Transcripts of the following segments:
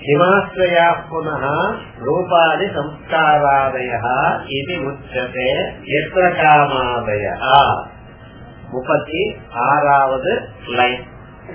हिमाश्रया पुनः रूपादि संस्कारादयः इति उच्यते यत्र कामादयः முப்பத்தி ஆறாவது லைன்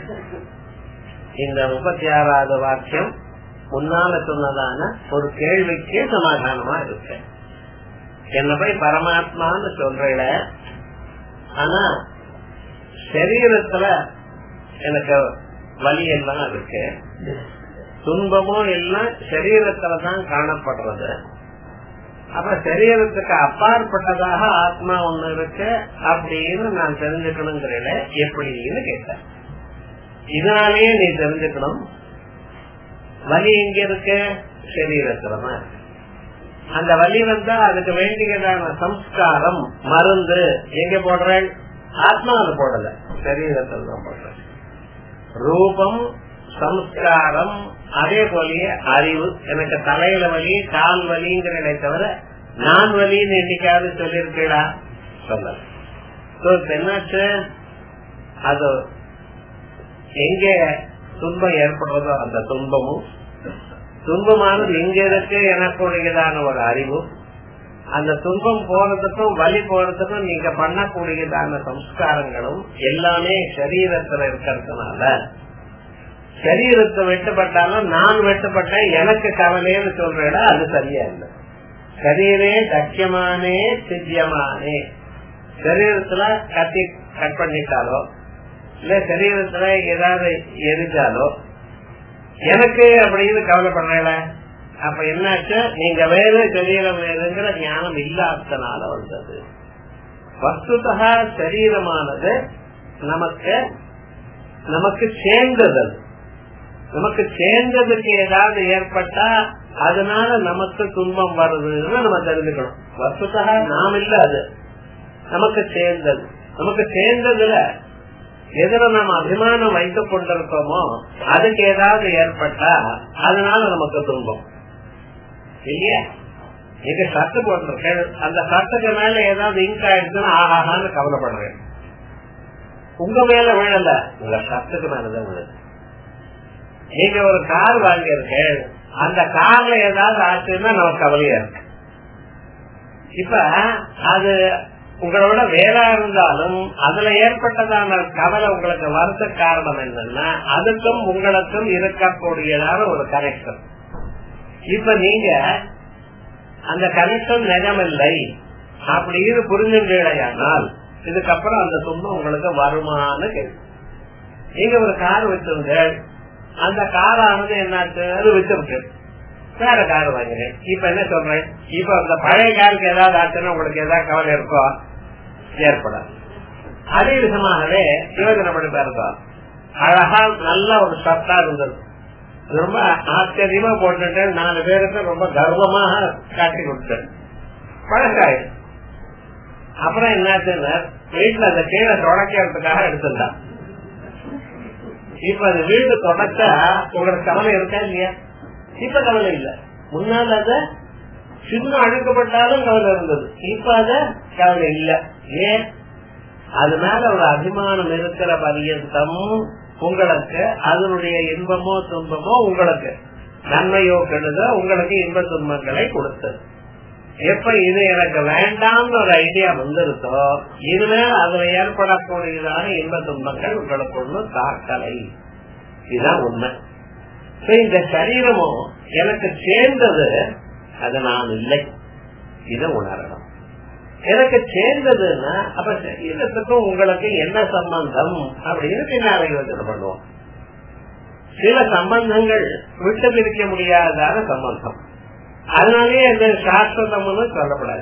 இந்த முப்பத்தி ஆறாவது வாக்கியம் முன்னால சொன்னதான ஒரு கேள்விக்கே சமாதானமா இருக்கு என்ன போய் பரமாத்மான்னு சொல்றேன் ஆனா சரீரத்துல எனக்கு வலி எல்லாம் இருக்கு துன்பமும் எல்லாம் சரீரத்துலதான் காணப்படுறது அப்ப சரீரத்துக்கு அப்பாற்பட்டதாக ஆத்மா ஒண்ணு இருக்கு அப்படின்னு நான் தெரிஞ்சுக்கணுங்கிறத எப்படின்னு கேட்டேன் இதனாலேயே நீ தெரிஞ்சுக்கணும் வலி எங்க இருக்கு சரீரத்துலதான் இருக்கு அந்த வலி வந்தா அதுக்கு வேண்டியதான சம்ஸ்காரம் மருந்து எங்க போடுறேன் ஆத்மாவில் போடல சரீரத்தில் தான் போடுறேன் ரூபம் சம்ஸ்காரம் அதே போலயே அறிவு எனக்கு தலையில வலி கால் வலிங்கிறதை தவிர நான் வலின்னு என்னைக்காவது சொல்லியிருக்கீடா சொல்ல என்னாச்சு அது எங்க துன்பம் ஏற்படுறதோ அந்த துன்பமும் துன்பமானது எங்க இருக்கு எனக்குடையதான ஒரு அறிவு அந்த துன்பம் போறதுக்கும் வலி போறதுக்கும் நீங்க பண்ணக்கூடியதான சம்ஸ்காரங்களும் எல்லாமே சரீரத்துல இருக்கிறதுனால சரீரத்தை வெட்டப்பட்டாலும் நான் வெட்டப்பட்டேன் எனக்கு கவலைன்னு சொல்றேன் அது சரியா இல்லை சரீரே தக்கியமானே சித்தியமானே சரீரத்துல கத்தி கட் பண்ணிட்டாலோ இல்ல சரீரத்துல ஏதாவது எரிஞ்சாலோ எனக்கு அப்படின்னு கவலைப்படுறேன் அப்ப என்னாச்சு நீங்க வேறு சரீரம் வேறுங்கிற ஞானம் இல்லாதனால வந்தது வஸ்துதா சரீரமானது நமக்கு நமக்கு சேர்ந்தது நமக்கு சேர்ந்ததுக்கு ஏதாவது ஏற்பட்டா அதனால நமக்கு துன்பம் வருதுன்னு நம்ம தெரிஞ்சுக்கணும் வஸ்துதா நாம் இல்ல அது நமக்கு சேர்ந்தது நமக்கு சேர்ந்ததுல எதுல நம்ம அபிமானம் வைத்துக் கொண்டிருக்கோமோ அதுக்கு ஏதாவது ஏற்பட்டா அதனால நமக்கு துன்பம் இல்லையா நீங்க சட்டு போட்டிருக்கேன் அந்த சட்டுக்கு மேல ஏதாவது இங்க் ஆயிடுச்சுன்னா ஆஹான்னு கவலைப்படுறேன் உங்க மேல விழல உங்க சட்டுக்கு மேலதான் விழுது நீங்க ஒரு கார் வாங்கியிருக்கேன் அந்த கார்ல ஏதாவது ஆச்சுன்னா நமக்கு கவலையா இருக்கு இப்ப அது உங்களோட வேலை இருந்தாலும் அதுல ஏற்பட்டதான கவலை உங்களுக்கு வருத்த காரணம் என்னன்னா அதுக்கும் உங்களுக்கும் இருக்கக்கூடியதான ஒரு கனெக்ஷன் இப்ப நீங்க அந்த கனெக்ஷன் நிஜமில்லை அப்படின்னு புரிஞ்சுங்களையானால் இதுக்கப்புறம் அந்த துன்பம் உங்களுக்கு வருமானு கேள்வி நீங்க ஒரு கார் வச்சிருங்க அந்த காரானது என்னாச்சு அது வச்சிருக்கு வேற கார் வாங்கினேன் இப்ப என்ன சொல்றேன் இப்ப அந்த பழைய காருக்கு ஏதாவது ஆச்சுன்னா உங்களுக்கு ஏதாவது கவலை இருக்கோ ஏற்படாது அதே விதமாகவே யோஜனை பண்ணி பாருங்க அழகா நல்ல ஒரு சத்தா இருந்தது ரொம்ப ஆச்சரியமா போட்டுட்டேன் நாலு பேருக்கு ரொம்ப கர்வமாக காட்டி கொடுத்தேன் பழக்காய் அப்புறம் என்னாச்சுன்னா வீட்டுல அந்த கீழே தொடக்கிறதுக்காக எடுத்துட்டான் இப்ப அது வீடு தொடச்சா உங்களுக்கு கவலை இருக்கா இல்லையா இப்ப கவலை இல்ல முன்னால அத சின்ன அழுக்கப்பட்டாலும் கவலை இருந்தது இப்ப அத கவலை இல்ல ஏன் அது மேல ஒரு அபிமானம் இருக்கிற பரியந்தம் உங்களுக்கு அதனுடைய இன்பமோ துன்பமோ உங்களுக்கு நன்மையோ கெடுதோ உங்களுக்கு இன்ப துன்பங்களை கொடுத்தது எப்ப இது எனக்கு வேண்டாம்னு ஒரு ஐடியா வந்திருக்கோ இதுமேல அதுல ஏற்படக்கூடியதான இன்ப துன்பங்கள் உங்களுக்கு ஒன்றும் தாக்கலை இதுதான் உண்மை இந்த சரீரமும் எனக்கு சேர்ந்தது அது நான் இல்லை இதை உணரணும் எனக்கு சேர்ந்ததுன்னா அப்ப சரீரத்துக்கும் உங்களுக்கு என்ன சம்பந்தம் அப்படின்னு பின்னால யோசனை பண்ணுவோம் சில சம்பந்தங்கள் விட்டு பிரிக்க முடியாதான சம்பந்தம் அதனாலேயே இந்த சாஸ்திரம்னு சொல்லப்படாது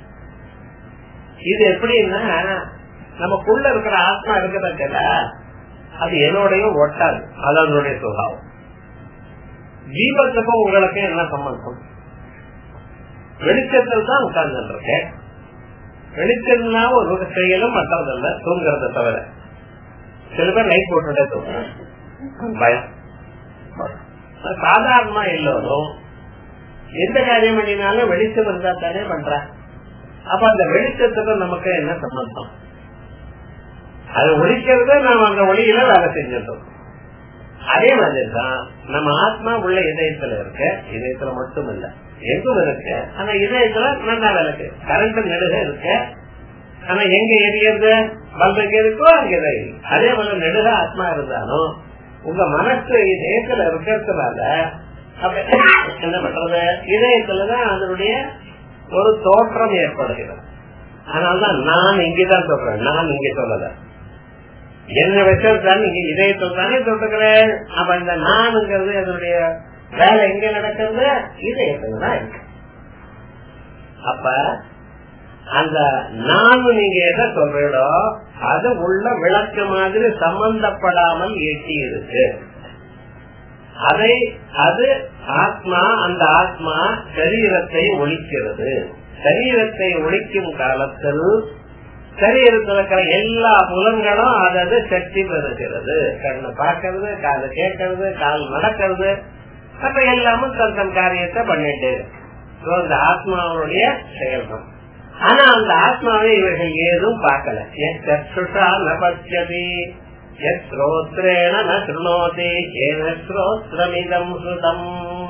இது எப்படின்னா நமக்குள்ள இருக்கிற ஆத்மா இருக்கிறதுல அது என்னோடையும் ஒட்டாது அது அதனுடைய சுகாவம் தீபத்துக்கும் உங்களுக்கு என்ன சம்பந்தம் வெளிச்சத்தில் தான் உட்கார்ந்து இருக்கேன் வெளிச்சம்னா ஒரு செயலும் மற்றதல்ல தூங்குறத தவிர சில பேர் லைட் போட்டுட்டே தூங்குறாங்க பயம் சாதாரணமா எல்லோரும் எந்த காரியம் பண்ணினாலும் வெளிச்சம் இருந்தா தானே பண்ற அப்ப அந்த வெளிச்சத்துக்கு நமக்கு என்ன சம்பந்தம் அது ஒழிக்கிறத நாம் அந்த ஒளியில வேலை செஞ்சிட்டோம் அதே மாதிரி தான் நம்ம ஆத்மா உள்ள இதயத்துல இருக்க இதயத்துல மட்டும் இல்ல எங்கும் இருக்கு ஆனா இதயத்துல நல்லா இருக்கு கரண்ட் நெடுக இருக்கு ஆனா எங்க எரியறது பல்பு எங்க இருக்கோ அங்க எரியும் அதே போல நெடுக ஆத்மா இருந்தாலும் உங்க மனசு இதயத்துல இருக்கிறதுனால என்ன பண்றது இதயத்துலதான் அதனுடைய ஒரு தோற்றம் ஏற்படுகிறது அதனாலதான் நான் இங்கதான் சொல்றேன் நான் இங்க சொல்லல என்ன வச்சிருந்தான் நீங்க இதயத்தில் தானே தொட்டுக்கிறேன் அப்ப இந்த நானுங்கிறது அதனுடைய வேலை எங்க நடக்கிறது இதயத்துல தான் இருக்கு அப்ப அந்த நான் நீங்க எதை சொல்றீங்களோ அது உள்ள விளக்கு மாதிரி சம்பந்தப்படாமல் எட்டி இருக்கு அதை அது ஆத்மா அந்த ஆத்மா சரீரத்தை ஒழிக்கிறது சரீரத்தை ஒழிக்கும் காலத்தில் சரீரத்தில் இருக்கிற எல்லா புலன்களும் அதது சக்தி பெறுகிறது கண்ணு பார்க்கறது காது கேட்கறது கால் நடக்கிறது அப்ப எல்லாமும் தன் தன் காரியத்தை பண்ணிட்டு அந்த ஆத்மாவுடைய செயல்தான் ஆனா அந்த ஆத்மாவை இவர்கள் ஏதும் பார்க்கல எச்சுஷா நபத்தியதி எத்ரோத்ரேண ந சுணோதி ஏன ஸ்ரோத்ரமிதம் சுதம்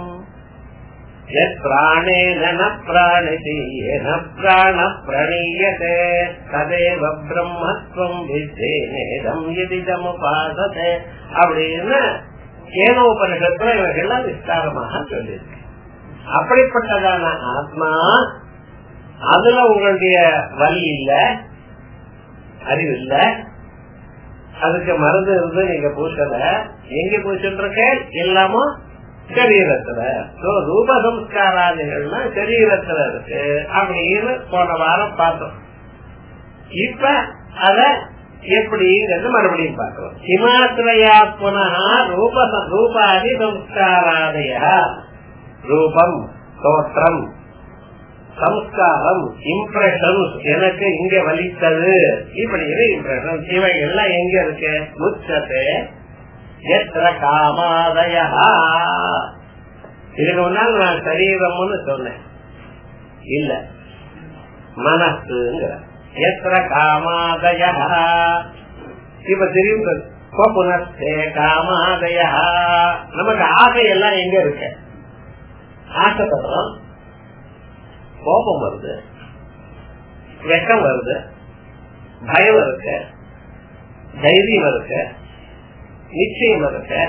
यत्प्राणेन न प्राणिति येन प्राण प्रणीयते तदेव பிரம்மத்வம் வித்தேனேதம் எதிதமுபாசதே அப்படின்னு ஏனோ உபனிஷத்துல இவர்கள்லாம் விஸ்தாரமாக சொல்லியிருக்கு அப்படிப்பட்டதான ஆத்மா அதுல உங்களுடைய வலி இல்ல அறிவு இல்ல அதுக்கு மருந்து இருந்து நீங்க பூசல எங்க பூசிட்டு இருக்க எல்லாமும் சரீரத்துல ரூப சம்ஸ்காராதிகள்னா சரீரத்துல இருக்கு அப்படின்னு போன வாரம் பார்த்தோம் இப்ப அத எப்படிங்கிறது மறுபடியும் பார்க்கிறோம் ஹிமாத்திரையா புனகா ரூப ரூபாதி சம்ஸ்காராதய ரூபம் தோற்றம் சம்ஸ்காரம் இம்ப்ரெஷன்ஸ் எனக்கு இங்க வலித்தது இப்படி இம்ப்ரெஷன் இவை எல்லாம் எங்க இருக்கு முச்சத்தை எத்திர காமாதயா இதுக்கு முன்னால் நான் சரீரம்னு சொன்னேன் இல்ல மனசுங்கிற எத்திர காமாதயா இப்ப திரும்ப புனஸ்தே காமாதயா நமக்கு ஆசை எல்லாம் எங்க இருக்கு ஆசைப்படுறோம் கோபம் வருது வெக்கம் வருது பயம் இருக்கு தைரியம் இருக்கு நிச்சயம் இருக்கு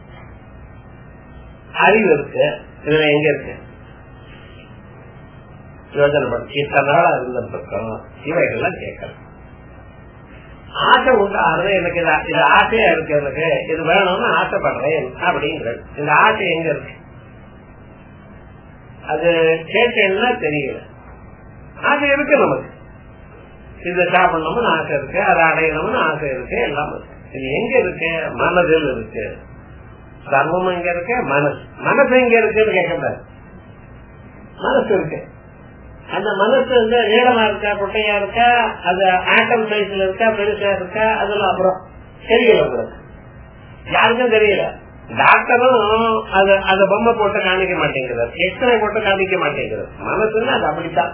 அறிவு இருக்கு இதுல எங்க இருக்கு யோஜனை பண்ணி இத்தனை நாளா இருந்திருக்கோம் இவைகள்லாம் கேட்கலாம் ஆசை உண்டாகிறது எனக்கு இது ஆசையா இருக்கு எனக்கு இது வேணும்னு ஆசைப்படுறேன் அப்படிங்கிறது இந்த ஆசை எங்க இருக்கு அது கேட்கல தெரியல ஆசை இருக்கு நமக்கு இதை சாப்பிடணும்னு ஆசை இருக்கு அதை அடையணும்னு ஆசை இருக்கு எல்லாம் இருக்கு இது எங்க இருக்கு மனதில் இருக்கு சர்வம் எங்க இருக்கு மனசு மனசு எங்க இருக்குன்னு கேட்கக்கூடாது மனசு இருக்கு அந்த மனசு வந்து நீளமா இருக்கா குட்டையா இருக்கா அது ஆட்டம் சைஸ்ல இருக்கா பெருசா இருக்கா அதெல்லாம் அப்புறம் தெரியல உங்களுக்கு யாருக்கும் தெரியல டாக்டரும் அது அந்த பொம்மை போட்டு காமிக்க மாட்டேங்கிறார் எக்ஸ்ரே போட்டு காமிக்க மாட்டேங்கிறார் மனசுன்னு அது அப்படித்தான்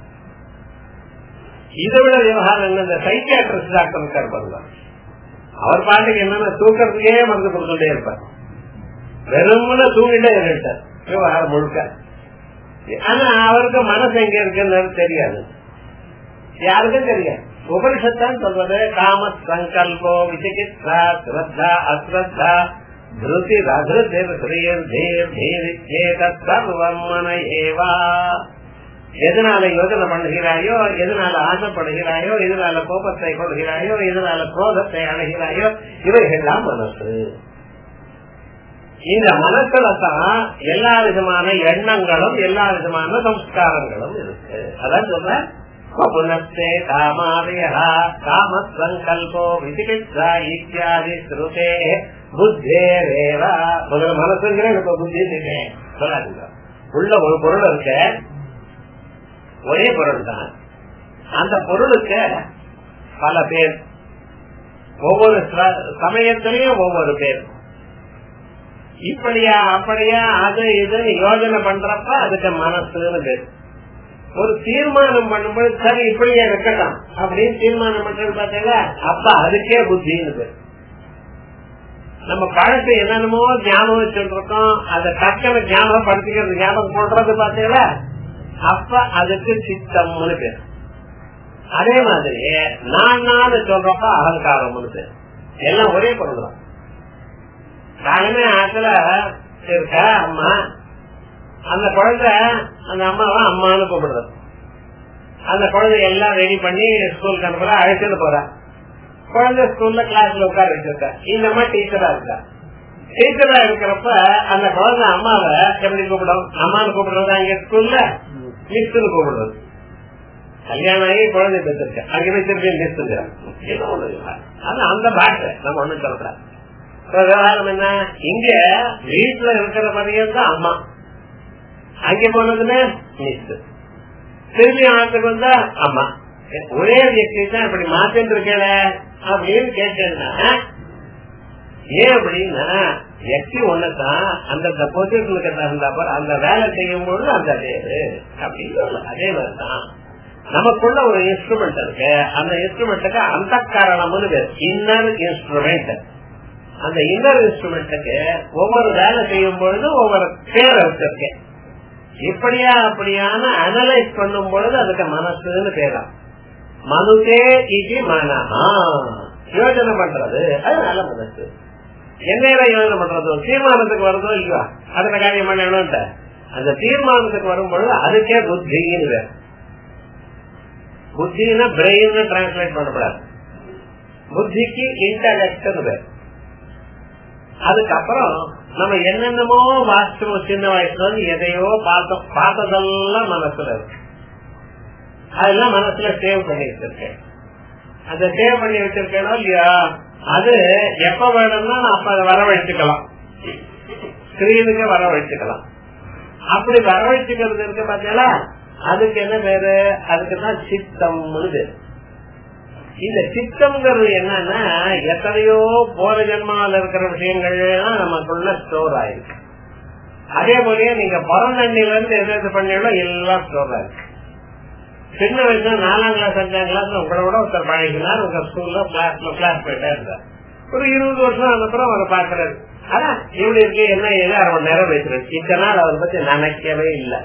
இதை விட விவகாரம் என்ன இந்த சைக்கியாட்ரிஸ்ட் டாக்டர் இருக்கார் பாருங்க அவர் பாட்டுக்கு என்னன்னா தூக்கத்துக்கே மருந்து கொடுத்துட்டே இருப்பார் வெறும்னு தூங்கிட்டே இருக்கார் விவகாரம் முழுக்க ஆனா அவருக்கு மனசு எங்க இருக்குன்னு தெரியாது யாருக்கும் தெரியாது உபனிஷத்தான் சொல்வது காம சங்கல்போ விசிகித்ரா ஸ்ரத்தா அஸ்ரத்தா திருதி ரதிருதிர் ஸ்ரீர் தேவ் தேவிச்சேதத் சர்வம் மன ஏவா எதனால யோஜனை பண்ணுகிறாயோ எதனால ஆசைப்படுகிறாயோ எதனால கோபத்தை கொடுகிறாயோ எதனால குரோதத்தை அடைகிறாயோ இவைகள்லாம் மனசு இந்த மனசுல தான் எல்லா விதமான எண்ணங்களும் எல்லா விதமான சம்ஸ்காரங்களும் இருக்கு அதான் சொல்ற புனஸ்தே காமாதயா காம சங்கல்போ விசிகித்ரா இத்தியாதி ஸ்ருதே புத்தே ரேவா முதல்ல மனசுங்கிற எனக்கு புத்தி சொல்லாதீங்க உள்ள ஒரு பொருள் இருக்க ஒரே பொருள் தான் அந்த பொருளுக்கு பல பேர் ஒவ்வொரு சமயத்திலையும் ஒவ்வொரு பேர் இப்படியா அப்படியா அது இது யோஜனை பண்றப்ப அதுக்கு மனசுன்னு பேர் ஒரு தீர்மானம் பண்ணும்போது சரி இப்படியே இருக்கட்டும் அப்படின்னு தீர்மானம் பண்றது பார்த்தீங்களா அப்ப அதுக்கே புத்தின்னு பேர் நம்ம பழசு என்னென்னமோ ஞாபகம் வச்சுட்டு இருக்கோம் அதை டக்குனு ஞாபகம் படுத்திக்கிறது ஞாபகம் போடுறது பாத்தீங்களா அப்ப அதுக்கு சித்தம்னு பேர் அதே மாதிரி நான் நான் சொல்றப்ப அகங்காரம்னு பேர் எல்லாம் ஒரே பொருள் தான் நானுமே ஆத்துல இருக்க அம்மா அந்த குழந்தை அந்த அம்மாவை அம்மான்னு கூப்பிடுறது அந்த குழந்தை எல்லாம் ரெடி பண்ணி ஸ்கூலுக்கு அனுப்புற அழைச்சிட்டு போற குழந்தை ஸ்கூல்ல கிளாஸ்ல உட்கார வச்சிருக்க இந்த அம்மா டீச்சரா இருக்கா டீச்சரா இருக்கிறப்ப அந்த குழந்தை அம்மாவை எப்படி கூப்பிடும் அம்மான்னு கூப்பிடுறது அங்க ஸ்கூல்ல மிஸ்ன்னு கூப்பிடுறது கல்யாணம் ஆகி குழந்தை பெற்றிருக்க அங்க வச்சிருக்கேன் மிஸ்ங்க அது அந்த பாஷை நம்ம ஒண்ணு சொல்றோம் விவகாரம் என்ன இங்க வீட்டுல இருக்கிற மாதிரியும் தான் அம்மா அங்க போனதுன்னு மிஸ் திரும்பி ஆத்துக்கு வந்தா அம்மா ஒரே வியக்தி தான் இப்படி மாத்திட்டு இருக்கல அப்படின்னு கேட்டேன்னா ஏன் அப்படின்னா வியக்தி ஒண்ணுதான் அந்தந்த பொசிஷனுக்கு தகுந்த அந்த வேலை செய்யும் பொழுது அந்த பேரு அப்படின்னு அதே மாதிரிதான் நமக்குள்ள ஒரு இன்ஸ்ட்ருமெண்ட் இருக்கு அந்த இன்ஸ்ட்ருமெண்ட்டுக்கு அந்த காரணம்னு பேர் இன்னர் இன்ஸ்ட்ருமெண்ட் அந்த இன்னர் இன்ஸ்ட்ருமெண்ட்டுக்கு ஒவ்வொரு வேலை செய்யும் பொழுது ஒவ்வொரு பேர் வச்சிருக்கேன் இப்படியா அப்படியான அனலைஸ் பண்ணும் பொழுது அதுக்கு மனசுன்னு பேரா மனுதே இது மனஹா யோஜனை பண்றது அது நல்ல மனசு என்ன யோஜனை பண்றது தீர்மானத்துக்கு வருதோ இல்லையா அதுல காரியம் பண்ணணும்ட்ட அந்த தீர்மானத்துக்கு வரும் பொழுது அதுக்கே புத்தின்னு பேர் புத்தினா பிரெயின் டிரான்ஸ்லேட் பண்ணக்கூடாது புத்திக்கு இன்டலெக்ட் பேர் அதுக்கப்புறம் நம்ம என்னென்னமோ வாஸ்து சின்ன வயசுல இருந்து எதையோ பார்த்தோம் பார்த்ததெல்லாம் மனசுல இருக்கு அதெல்லாம் மனசுல சேவ் பண்ணி வச்சிருக்கேன் அந்த சேவ் பண்ணி வச்சிருக்கேனோ இல்லையா அது எப்ப வேணும்னா அப்ப அதை வரவழைச்சுக்கலாம் ஸ்கிரீனுக்கு வரவழைச்சுக்கலாம் அப்படி வரவழைச்சுக்கிறது இருக்கு பாத்தீங்களா அதுக்கு என்ன பேரு அதுக்கு தான் சித்தம்னு பேரு இந்த சித்தம்ங்கிறது என்னன்னா எத்தனையோ போற ஜென்மாவில் இருக்கிற விஷயங்கள் நமக்குள்ள ஸ்டோர் ஆயிருக்கு அதே போலயே நீங்க பிறந்தண்ணில இருந்து எது எது பண்ணீங்களோ எல்லாம் ஸ்டோர் ஆயிருக்கு சின்ன வயசுல நாலாம் கிளாஸ் அஞ்சாம் கிளாஸ் உங்களோட ஒருத்தர் பழகினார் உங்க ஸ்கூல்ல கிளாஸ்ல கிளாஸ் போயிட்டா இருந்தார் ஒரு இருபது வருஷம் அப்புறம் அவரை பாக்குறாரு ஆனா இப்படி இருக்கு என்ன ஏதோ அரை மணி நேரம் பேசுறேன் இத்தனை நாள் அவரை பத்தி நினைக்கவே இல்லை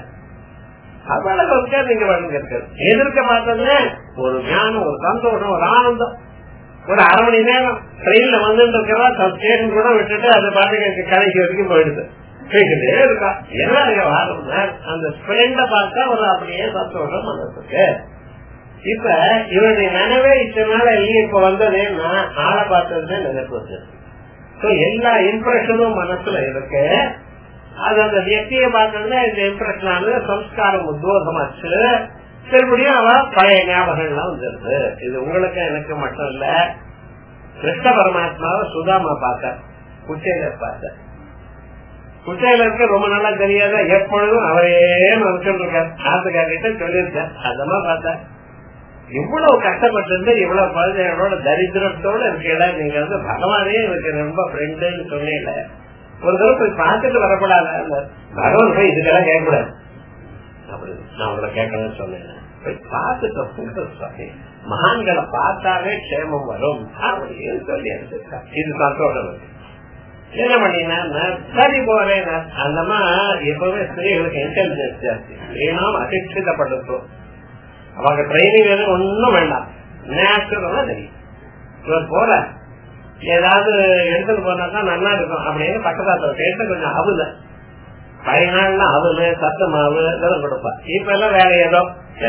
அதனால நீங்க வழங்கிருக்காரு எதிர்க்க பார்த்ததுல ஒரு ஞானம் ஒரு சந்தோஷம் ஒரு ஆனந்தம் ஒரு அரை மணி நேரம் ட்ரெயின்ல வந்துட்டு இருக்கிறதா ஸ்டேஷன் கூட விட்டுட்டு அது பாட்டுக்கு கடைக்கு வரைக்கும் போயிடுது கேட்டுட்டே இருக்கா எல்லாம் இங்க வாரம் அந்த ஸ்பிளண்ட பார்த்தா ஒரு அப்படியே சந்தோஷம் மனசுக்கு இப்ப இவருடைய நினைவே இத்தனை நாள் இல்லையே இப்ப வந்ததேன்னா ஆளை பார்த்ததுமே நினைப்பு வந்தது எல்லா இம்ப்ரெஷனும் மனசுல இருக்கு அது அந்த வியக்தியை பார்த்ததுல இந்த இம்ப்ரெஷன் ஆனது சம்ஸ்காரம் உத்வோகமாச்சு மறுபடியும் அவ பழைய ஞாபகங்கள்லாம் வந்துருது இது உங்களுக்கு எனக்கு மட்டும் இல்ல கிருஷ்ண பரமாத்மாவை சுதாமா பார்த்த குச்சையில பார்த்த குச்சையில இருக்க ரொம்ப நல்லா தெரியாத எப்பொழுதும் அவரே நினைச்சுட்டு இருக்கார் ஆத்துக்காரிட்ட சொல்லியிருக்கார் அதமா பார்த்தா இவ்வளவு கஷ்டப்பட்டு இவ்வளவு குழந்தைகளோட தரித்திரத்தோட இருக்கல நீங்க வந்து பகவானே எனக்கு ரொம்ப ஃப்ரெண்டுன்னு சொன்னீங்க ஒரு தடவை போய் பார்த்துட்டு வரக்கூடாது பகவான் போய் இதுக்கெல்லாம் கேட்கக்கூடாது அப்படி நான் உங்களை கேட்கணும்னு சொன்னேன் போய் பார்த்துட்டு சுவாமி மகான்களை பார்த்தாலே க்ஷேமம் வரும் அப்படின்னு சொல்லி எடுத்துருக்கா இது சந்தோஷம் என்ன பண்ணினா சரி போறேன் அந்தமா எப்பவுமே ஸ்திரீகளுக்கு இன்டெலிஜென்ஸ் ஜாஸ்தி ஏனாம் அசிக்ஷிதப்பட்டிருக்கோம் அவங்க ட்ரைனிங் எதுவும் ஒன்னும் வேண்டாம் நேச்சுரலா தெரியும் இவர் போற ஏதாவது எடுத்துட்டு போனாக்கா நல்லா இருக்கும் அப்படின்னு பக்கத்தாத்துல கேட்டு கொஞ்சம் அவுல பழைய நாள்ல அவலு சத்த மாவு இதெல்லாம் கொடுப்பா இப்ப எல்லாம் வேற ஏதோ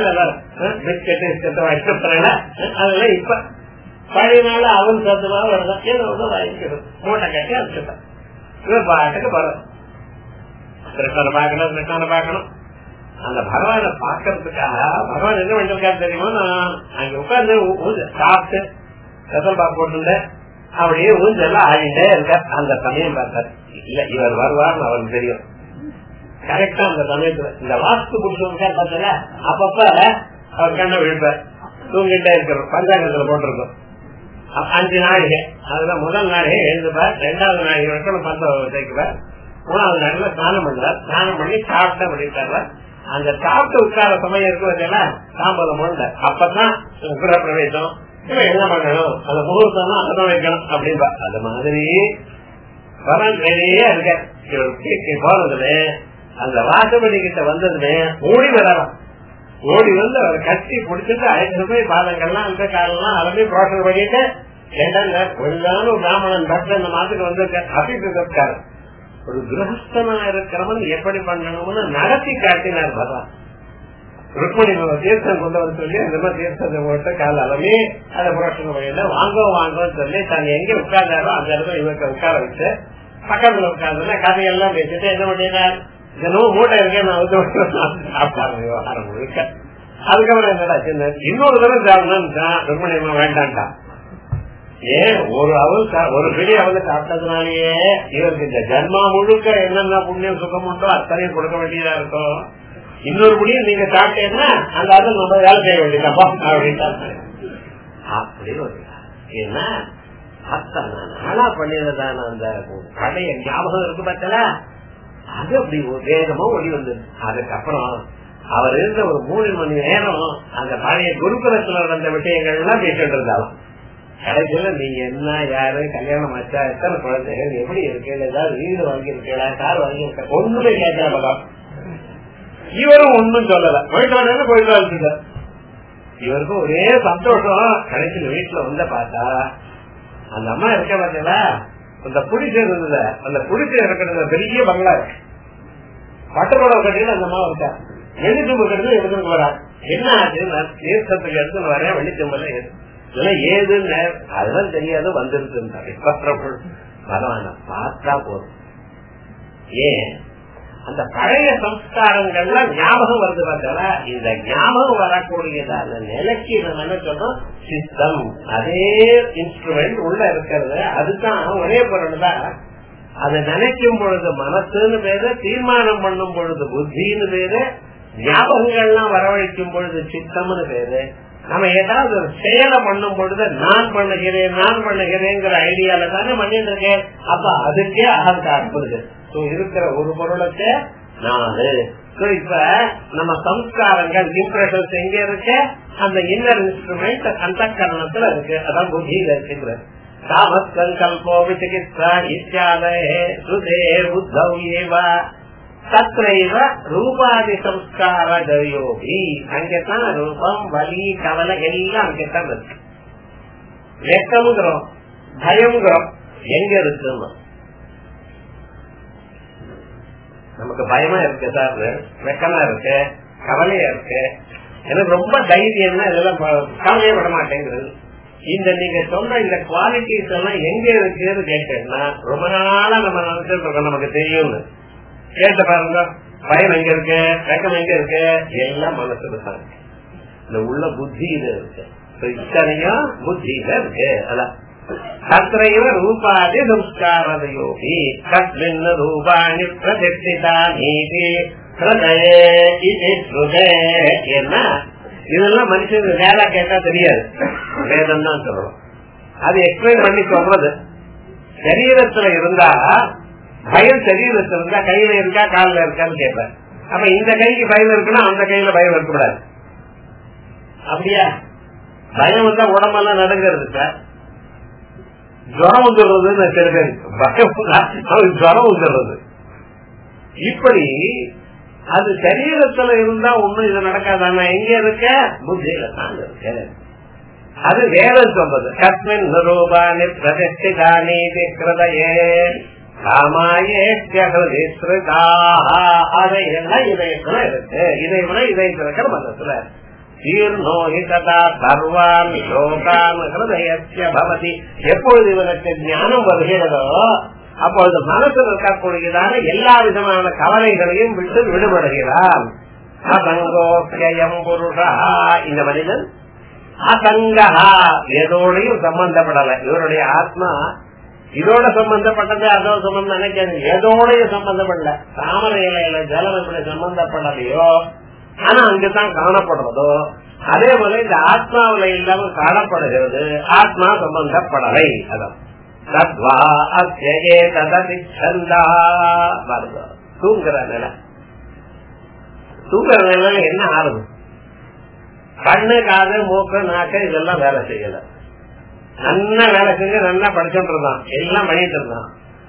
பிஸ்கெட் பிஸ்கெட் வைக்கிறதுனால அதெல்லாம் இப்ப பழைய நாள் அவன் சத்து மாவு வருதான் ஏதோ ஒன்று வாங்கிக்கிறது மூட்டை கட்டி அனுப்பிச்சுட்டேன் இவன் பாட்டுக்கு வரும் கிருஷ்ணனை பார்க்கணும் கிருஷ்ணனை பார்க்கணும் அந்த பகவானை பாக்குறதுக்காக பகவான் என்ன பண்ணிருக்காரு தெரியுமா நான் அங்க உட்கார்ந்து சாப்பிட்டு ரசல் பாக்கு போட்டு அப்படியே ஊஞ்செல்லாம் ஆடிட்டே இருக்க அந்த சமயம் பார்த்தார் இல்ல இவர் வருவார்னு அவருக்கு தெரியும் கரெக்டா அந்த சமயத்துல இந்த வாஸ்து புருஷன் பார்த்தல அப்பப்ப அவர் கண்ண விழுப்பார் தூங்கிட்டே இருக்கிறோம் பஞ்சாங்கத்துல போட்டிருக்கோம் அஞ்சு நாளிகை அதுல முதல் நாளிகை எழுதுப்பார் ரெண்டாவது நாளிகை வரைக்கும் பந்த சேர்க்குவார் மூணாவது நாளில ஸ்நானம் பண்ணுவார் ஸ்நானம் பண்ணி சாப்பிட்ட அப்படின்ட்டார் அந்த சாப்பிட்டு உட்கார சமயம் இருக்குவதில்ல தாம்பரம் முழுந்த அப்பதான் கிரகப்பிரவேசம் என்ன பண்ணணும் அந்த முகூர்த்தம் அதான் வைக்கணும் அப்படின்பா அது மாதிரி பரன் வெளியே இருக்க இவர் போனதுல அந்த வாசப்படி கிட்ட வந்ததுமே ஓடி வரலாம் ஓடி வந்து அவரை கட்டி பிடிச்சிட்டு அழைச்சிட்டு போய் பாதங்கள்லாம் அந்த காலெல்லாம் அலம்பி புரோஷன் பண்ணிட்டு ஏண்டாங்க ஒரு பிராமணன் டாக்டர் இந்த மாத்துக்கு வந்திருக்க அப்படின்னு இருக்காரு ஒரு கிரகஸ்தனா இருக்கிறவன் எப்படி பண்ணணும்னு நடத்தி காட்டினார் பகவான் ருக்மணி தீர்த்தம் கொண்டு வர சொல்லி அந்த மாதிரி தீர்த்தத்தை போட்டு கால அளவி அதை புரோஷன் வழியில வாங்கோ வாங்கோன்னு சொல்லி தான் எங்க உட்கார்ந்தாரோ அந்த இடத்துல இவருக்கு உட்கார வச்சு பக்கத்துல உட்கார்ந்து கதையெல்லாம் பேசிட்டு என்ன பண்ணினார் தினமும் மூட்டை இருக்கேன் நான் வந்து சாப்பிட்டாங்க விவகாரம் முழுக்க அதுக்கப்புறம் என்னடா சின்ன இன்னொரு தடவை சாப்பிடணும்னு ருக்மணி அம்மா வேண்டான்ட்டான் ஏன் ஒரு அவள் ஒரு பிடி அவளை சாப்பிட்டதுனாலயே இவருக்கு இந்த ஜன்மா முழுக்க என்னென்ன புண்ணியம் சுகம் உண்டோ அத்தனையும் கொடுக்க வேண்டியதா இருக்கும் இன்னொரு முடியும் நீங்க சாப்பிட்டேன்னா அந்த அதை நம்ம வேலை செய்ய வேண்டியதப்பா அப்படின்ட்டாங்க அப்படின்னு ஏன்னா அத்தனை நாளா பண்ணினதான அந்த கடைய ஞாபகம் இருக்கு பார்த்தல அது அப்படி வேகமா ஒளி வந்தது அதுக்கப்புறம் அவர் இருந்த ஒரு மூணு மணி நேரம் அந்த பழைய குருகுலத்துல நடந்த விஷயங்கள் எல்லாம் பேசிட்டு இருந்தாலும் கடைசியில நீங்க என்ன யாரு கல்யாணம் ஆச்சா எத்தனை குழந்தைகள் எப்படி இருக்கு ஏதாவது வீடு வாங்கி இருக்கா கார் வாங்கி இருக்க ஒண்ணுமே கேட்கலாம் இவரும் ஒண்ணும் சொல்லல போயிட்டு போயிட்டு வந்துட்டார் இவருக்கும் ஒரே சந்தோஷம் கடைசியில் வீட்டுல வந்த பார்த்தா அந்த அம்மா இருக்க பார்த்தீங்களா அந்த புடிச்சு இருந்தது அந்த புடிச்சு இருக்கிற பெரிய பங்களா இருக்கு பட்டரோட கட்டில அந்த அம்மா இருக்கா வெளிச்சம்பு கட்டில எடுத்துட்டு வரா என்ன ஆச்சு நான் தீர்த்தத்துக்கு எடுத்துன்னு வரேன் வெளிச்சம்புல இதெல்லாம் ஏதுன்னு அதெல்லாம் தெரியாது வந்திருக்கு பரவாயில்ல பார்த்தா போதும் ஏன் அந்த பழைய சம்ஸ்காரங்கள்லாம் ஞாபகம் வருது பார்த்தா இந்த ஞாபகம் வரக்கூடியதான நிலைக்கு நம்ம என்ன சொல்றோம் சித்தம் அதே இன்ஸ்ட்ருமெண்ட் உள்ள இருக்கிறது அதுதான் ஒரே பொருள் தான் அதை நினைக்கும் பொழுது மனசுன்னு பேரு தீர்மானம் பண்ணும் பொழுது புத்தின்னு பேரு ஞாபகங்கள்லாம் வரவழைக்கும் பொழுது சித்தம்னு பேரு நம்ம ஏதாவது ஒரு செயலை பண்ணும் பொழுது நான் பண்ணுகிறேன் நான் பண்ணுகிறேங்கிற ஐடியால தானே பண்ணிட்டு இருக்கேன் அப்ப அதுக்கே அகங்காரம் வருது இருக்கிற ஒரு பொருளுக்கு நாலு இப்ப நம்ம சம்ஸ்காரங்கள் இம்ப்ரெஷன்ஸ் எங்க இருக்கு அந்த இன்னர் இன்ஸ்ட்ருமெண்ட் அந்த கரணத்துல இருக்கு அதான் புத்தியில இருக்கிறது காமஸ்கல்போ விசிகித்சா இத்தியாதய சுதே புத்தவ் ஏவ தத்ரைவ ரூபாதி சம்ஸ்கார யோகி அங்கதான் ரூபம் வலி கவலை எல்லாம் அங்கதான் இருக்கு வெக்கம்ங்கிறோம் பயம்ங்கிறோம் எங்க இருக்குன்னு நமக்கு பயமா இருக்கு சார் வெக்கமா இருக்கு கவலையா இருக்கு எனக்கு ரொம்ப தைரியம்னா இதெல்லாம் கவலையே விட மாட்டேங்கிறது இந்த நீங்க சொன்ன இந்த குவாலிட்டிஸ் எல்லாம் எங்க இருக்குன்னு கேட்டேன்னா ரொம்ப நாளா நம்ம நினைச்சிட்டு இருக்கோம் நமக்கு தெரியும்னு கேட்ட பாருங்க பயம் எங்க இருக்கு வெக்கம் எங்க இருக்கு எல்லாம் மனசுல தான் இருக்கு இந்த உள்ள புத்தியில இருக்கு இத்தனையும் புத்தியில இருக்கு அதான் தத்ரைவ ரூபாதி சம்ஸ்காரயோகி தஸ்மின் ரூபாணி பிரதிஷ்டிதானீதி ஹிருதயே இது ஸ்ருதே என்ன இதெல்லாம் மனுஷனுக்கு வேலை கேட்டா தெரியாது வேதம் தான் சொல்லணும் அது எக்ஸ்பிளைன் பண்ணி சொல்றது சரீரத்துல இருந்தா பயம் சரீரத்துல இருந்தா கையில இருக்கா காலில் இருக்கான்னு கேட்பேன் அப்ப இந்த கைக்கு பயம் இருக்குன்னா அந்த கையில பயம் இருக்கக்கூடாது அப்படியா பயம் வந்தா உடம்பெல்லாம் நடங்கிறது சார் ஜுரம் வந்துடுறது சில பேர் பயம் ஜுரம் வந்துடுறது இப்படி அது சரீரத்துல இருந்தா ஒண்ணும் இது நடக்காதானா எங்க இருக்க புத்தியில தான் இருக்கு அது வேதம் சொல்றது கஸ்மின் ரூபானி பிரதிஷ்டிதானி கிருதயே அதையெல்லாம் இதயத்துல இருக்கு இதயத்துல இதயத்துல இருக்கிற மனசுல ஜீர்ணோஹிதா சர்வான் லோகான் ஹிருதயஸ்ய பவதி எப்பொழுது இவனுக்கு ஞானம் வருகிறதோ அப்பொழுது மனசில் இருக்கக்கூடியதான எல்லா விதமான கவலைகளையும் விட்டு விடுபடுகிறான் அசங்கோக்கியம் புருஷா இந்த மனிதன் அசங்கஹா எதோடையும் சம்பந்தப்படல இவருடைய ஆத்மா இதோட சம்பந்தப்பட்டது அதோ சம்பந்தம் நினைக்காது எதோடையும் சம்பந்தப்படல தாமரை இலையில ஜலம் எப்படி சம்பந்தப்படலையோ ஆனா அங்குதான் காணப்படுறதோ அதே போல இந்த ஆத்மாவில இல்லாம காணப்படுகிறது ஆத்மா சம்பந்தப்படலை அதான் தத்வா அத்தியே தததிச்சந்தா தூங்குற நிலை தூங்குற நிலையில என்ன ஆகுது கண்ணு காது மூக்கு நாக்கு இதெல்லாம் வேலை செய்யல நல்லா வேலை செஞ்சு நல்லா படிச்சுட்டு இருந்தான் எல்லாம் பண்ணிட்டு இருந்தான்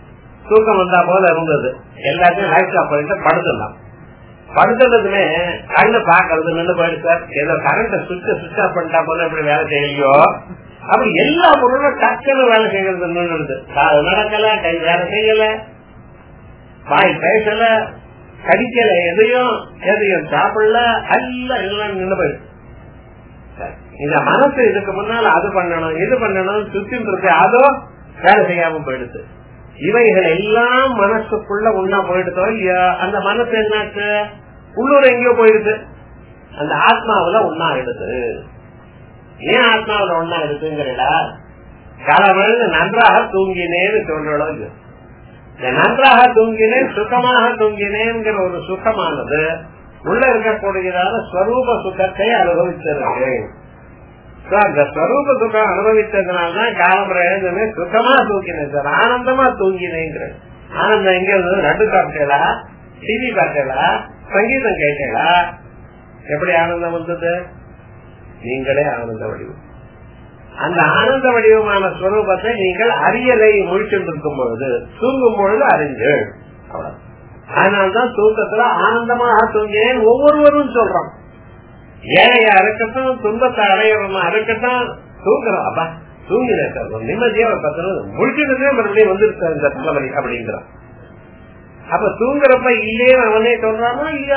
தூக்கம் வந்தா போல இருந்தது எல்லாத்தையும் லைட் ஆஃப் பண்ணிட்டு படுத்துடலாம் படுத்துனதுமே கண்ணு பாக்குறது நின்று போயிட்டு சார் ஏதோ கரண்ட் சுவிட்ச சுவிட்ச் ஆஃப் பண்ணிட்டா போல இப்படி வேலை செய்யலையோ அப்படி எல்லா பொருளும் டக்குன்னு வேலை செய்யறது நின்றுடுது காது நடக்கல கை வேலை செய்யல வாய் பேசல கடிக்கல எதையும் எதையும் சாப்பிடல எல்லாம் எல்லாம் நின்று போயிடுது இந்த மனசு இதுக்கு முன்னால அது பண்ணணும் இது பண்ணணும் சுத்தின் இருக்கு அதோ வேலை செய்யாம போயிடுது இவைகள் எல்லாம் மனசுக்குள்ள ஒன்னா போயிடுதோ இல்லையா அந்த மனசு என்னாச்சு உள்ளூர் எங்கேயோ போயிடுது அந்த ஆத்மாவில ஒன்னா எடுது ஏன் ஆத்மாவில ஒன்னா எடுத்துங்கிறடா காலமழை நன்றாக தூங்கினேன்னு சொல்றோம் நன்றாக தூங்கினேன் சுகமாக தூங்கினேங்கிற ஒரு சுகமானது உள்ள இருக்கக்கூடியதான ஸ்வரூப சுகத்தை அனுபவிச்சிருக்கு அந்த ஸ்வரூப சுகம் அனுபவித்ததுனால்தான் காலம்புற எழுதுமே சுகமா தூங்கினேன் சார் ஆனந்தமா தூங்கினேங்கிற ஆனந்தம் எங்க இருந்தது நடு சாப்பிட்டேளா டிவி பார்த்தேளா சங்கீதம் கேட்டேளா எப்படி ஆனந்தம் வந்தது நீங்களே ஆனந்த வடிவம் அந்த ஆனந்த வடிவமான ஸ்வரூபத்தை நீங்கள் அரியலை முழிச்சுருக்கும் பொழுது தூங்கும் பொழுது அறிஞ்சு அதனால்தான் தூக்கத்துல ஆனந்தமாக தூங்கினேன் ஒவ்வொருவரும் சொல்றோம் ஏழையா இருக்கட்டும் துன்பத்தை அடையறமா இருக்கட்டும் தூங்குறோம் அப்பா தூங்கினேன் சார் நிம்மதியா ஒரு பத்து நிமிஷம் முடிச்சுட்டு மறுபடியும் வந்துருக்க இந்த தலைவலி அப்படிங்கிறான் அப்ப தூங்குறப்ப இல்லையே அவனே சொல்றானா இல்லையா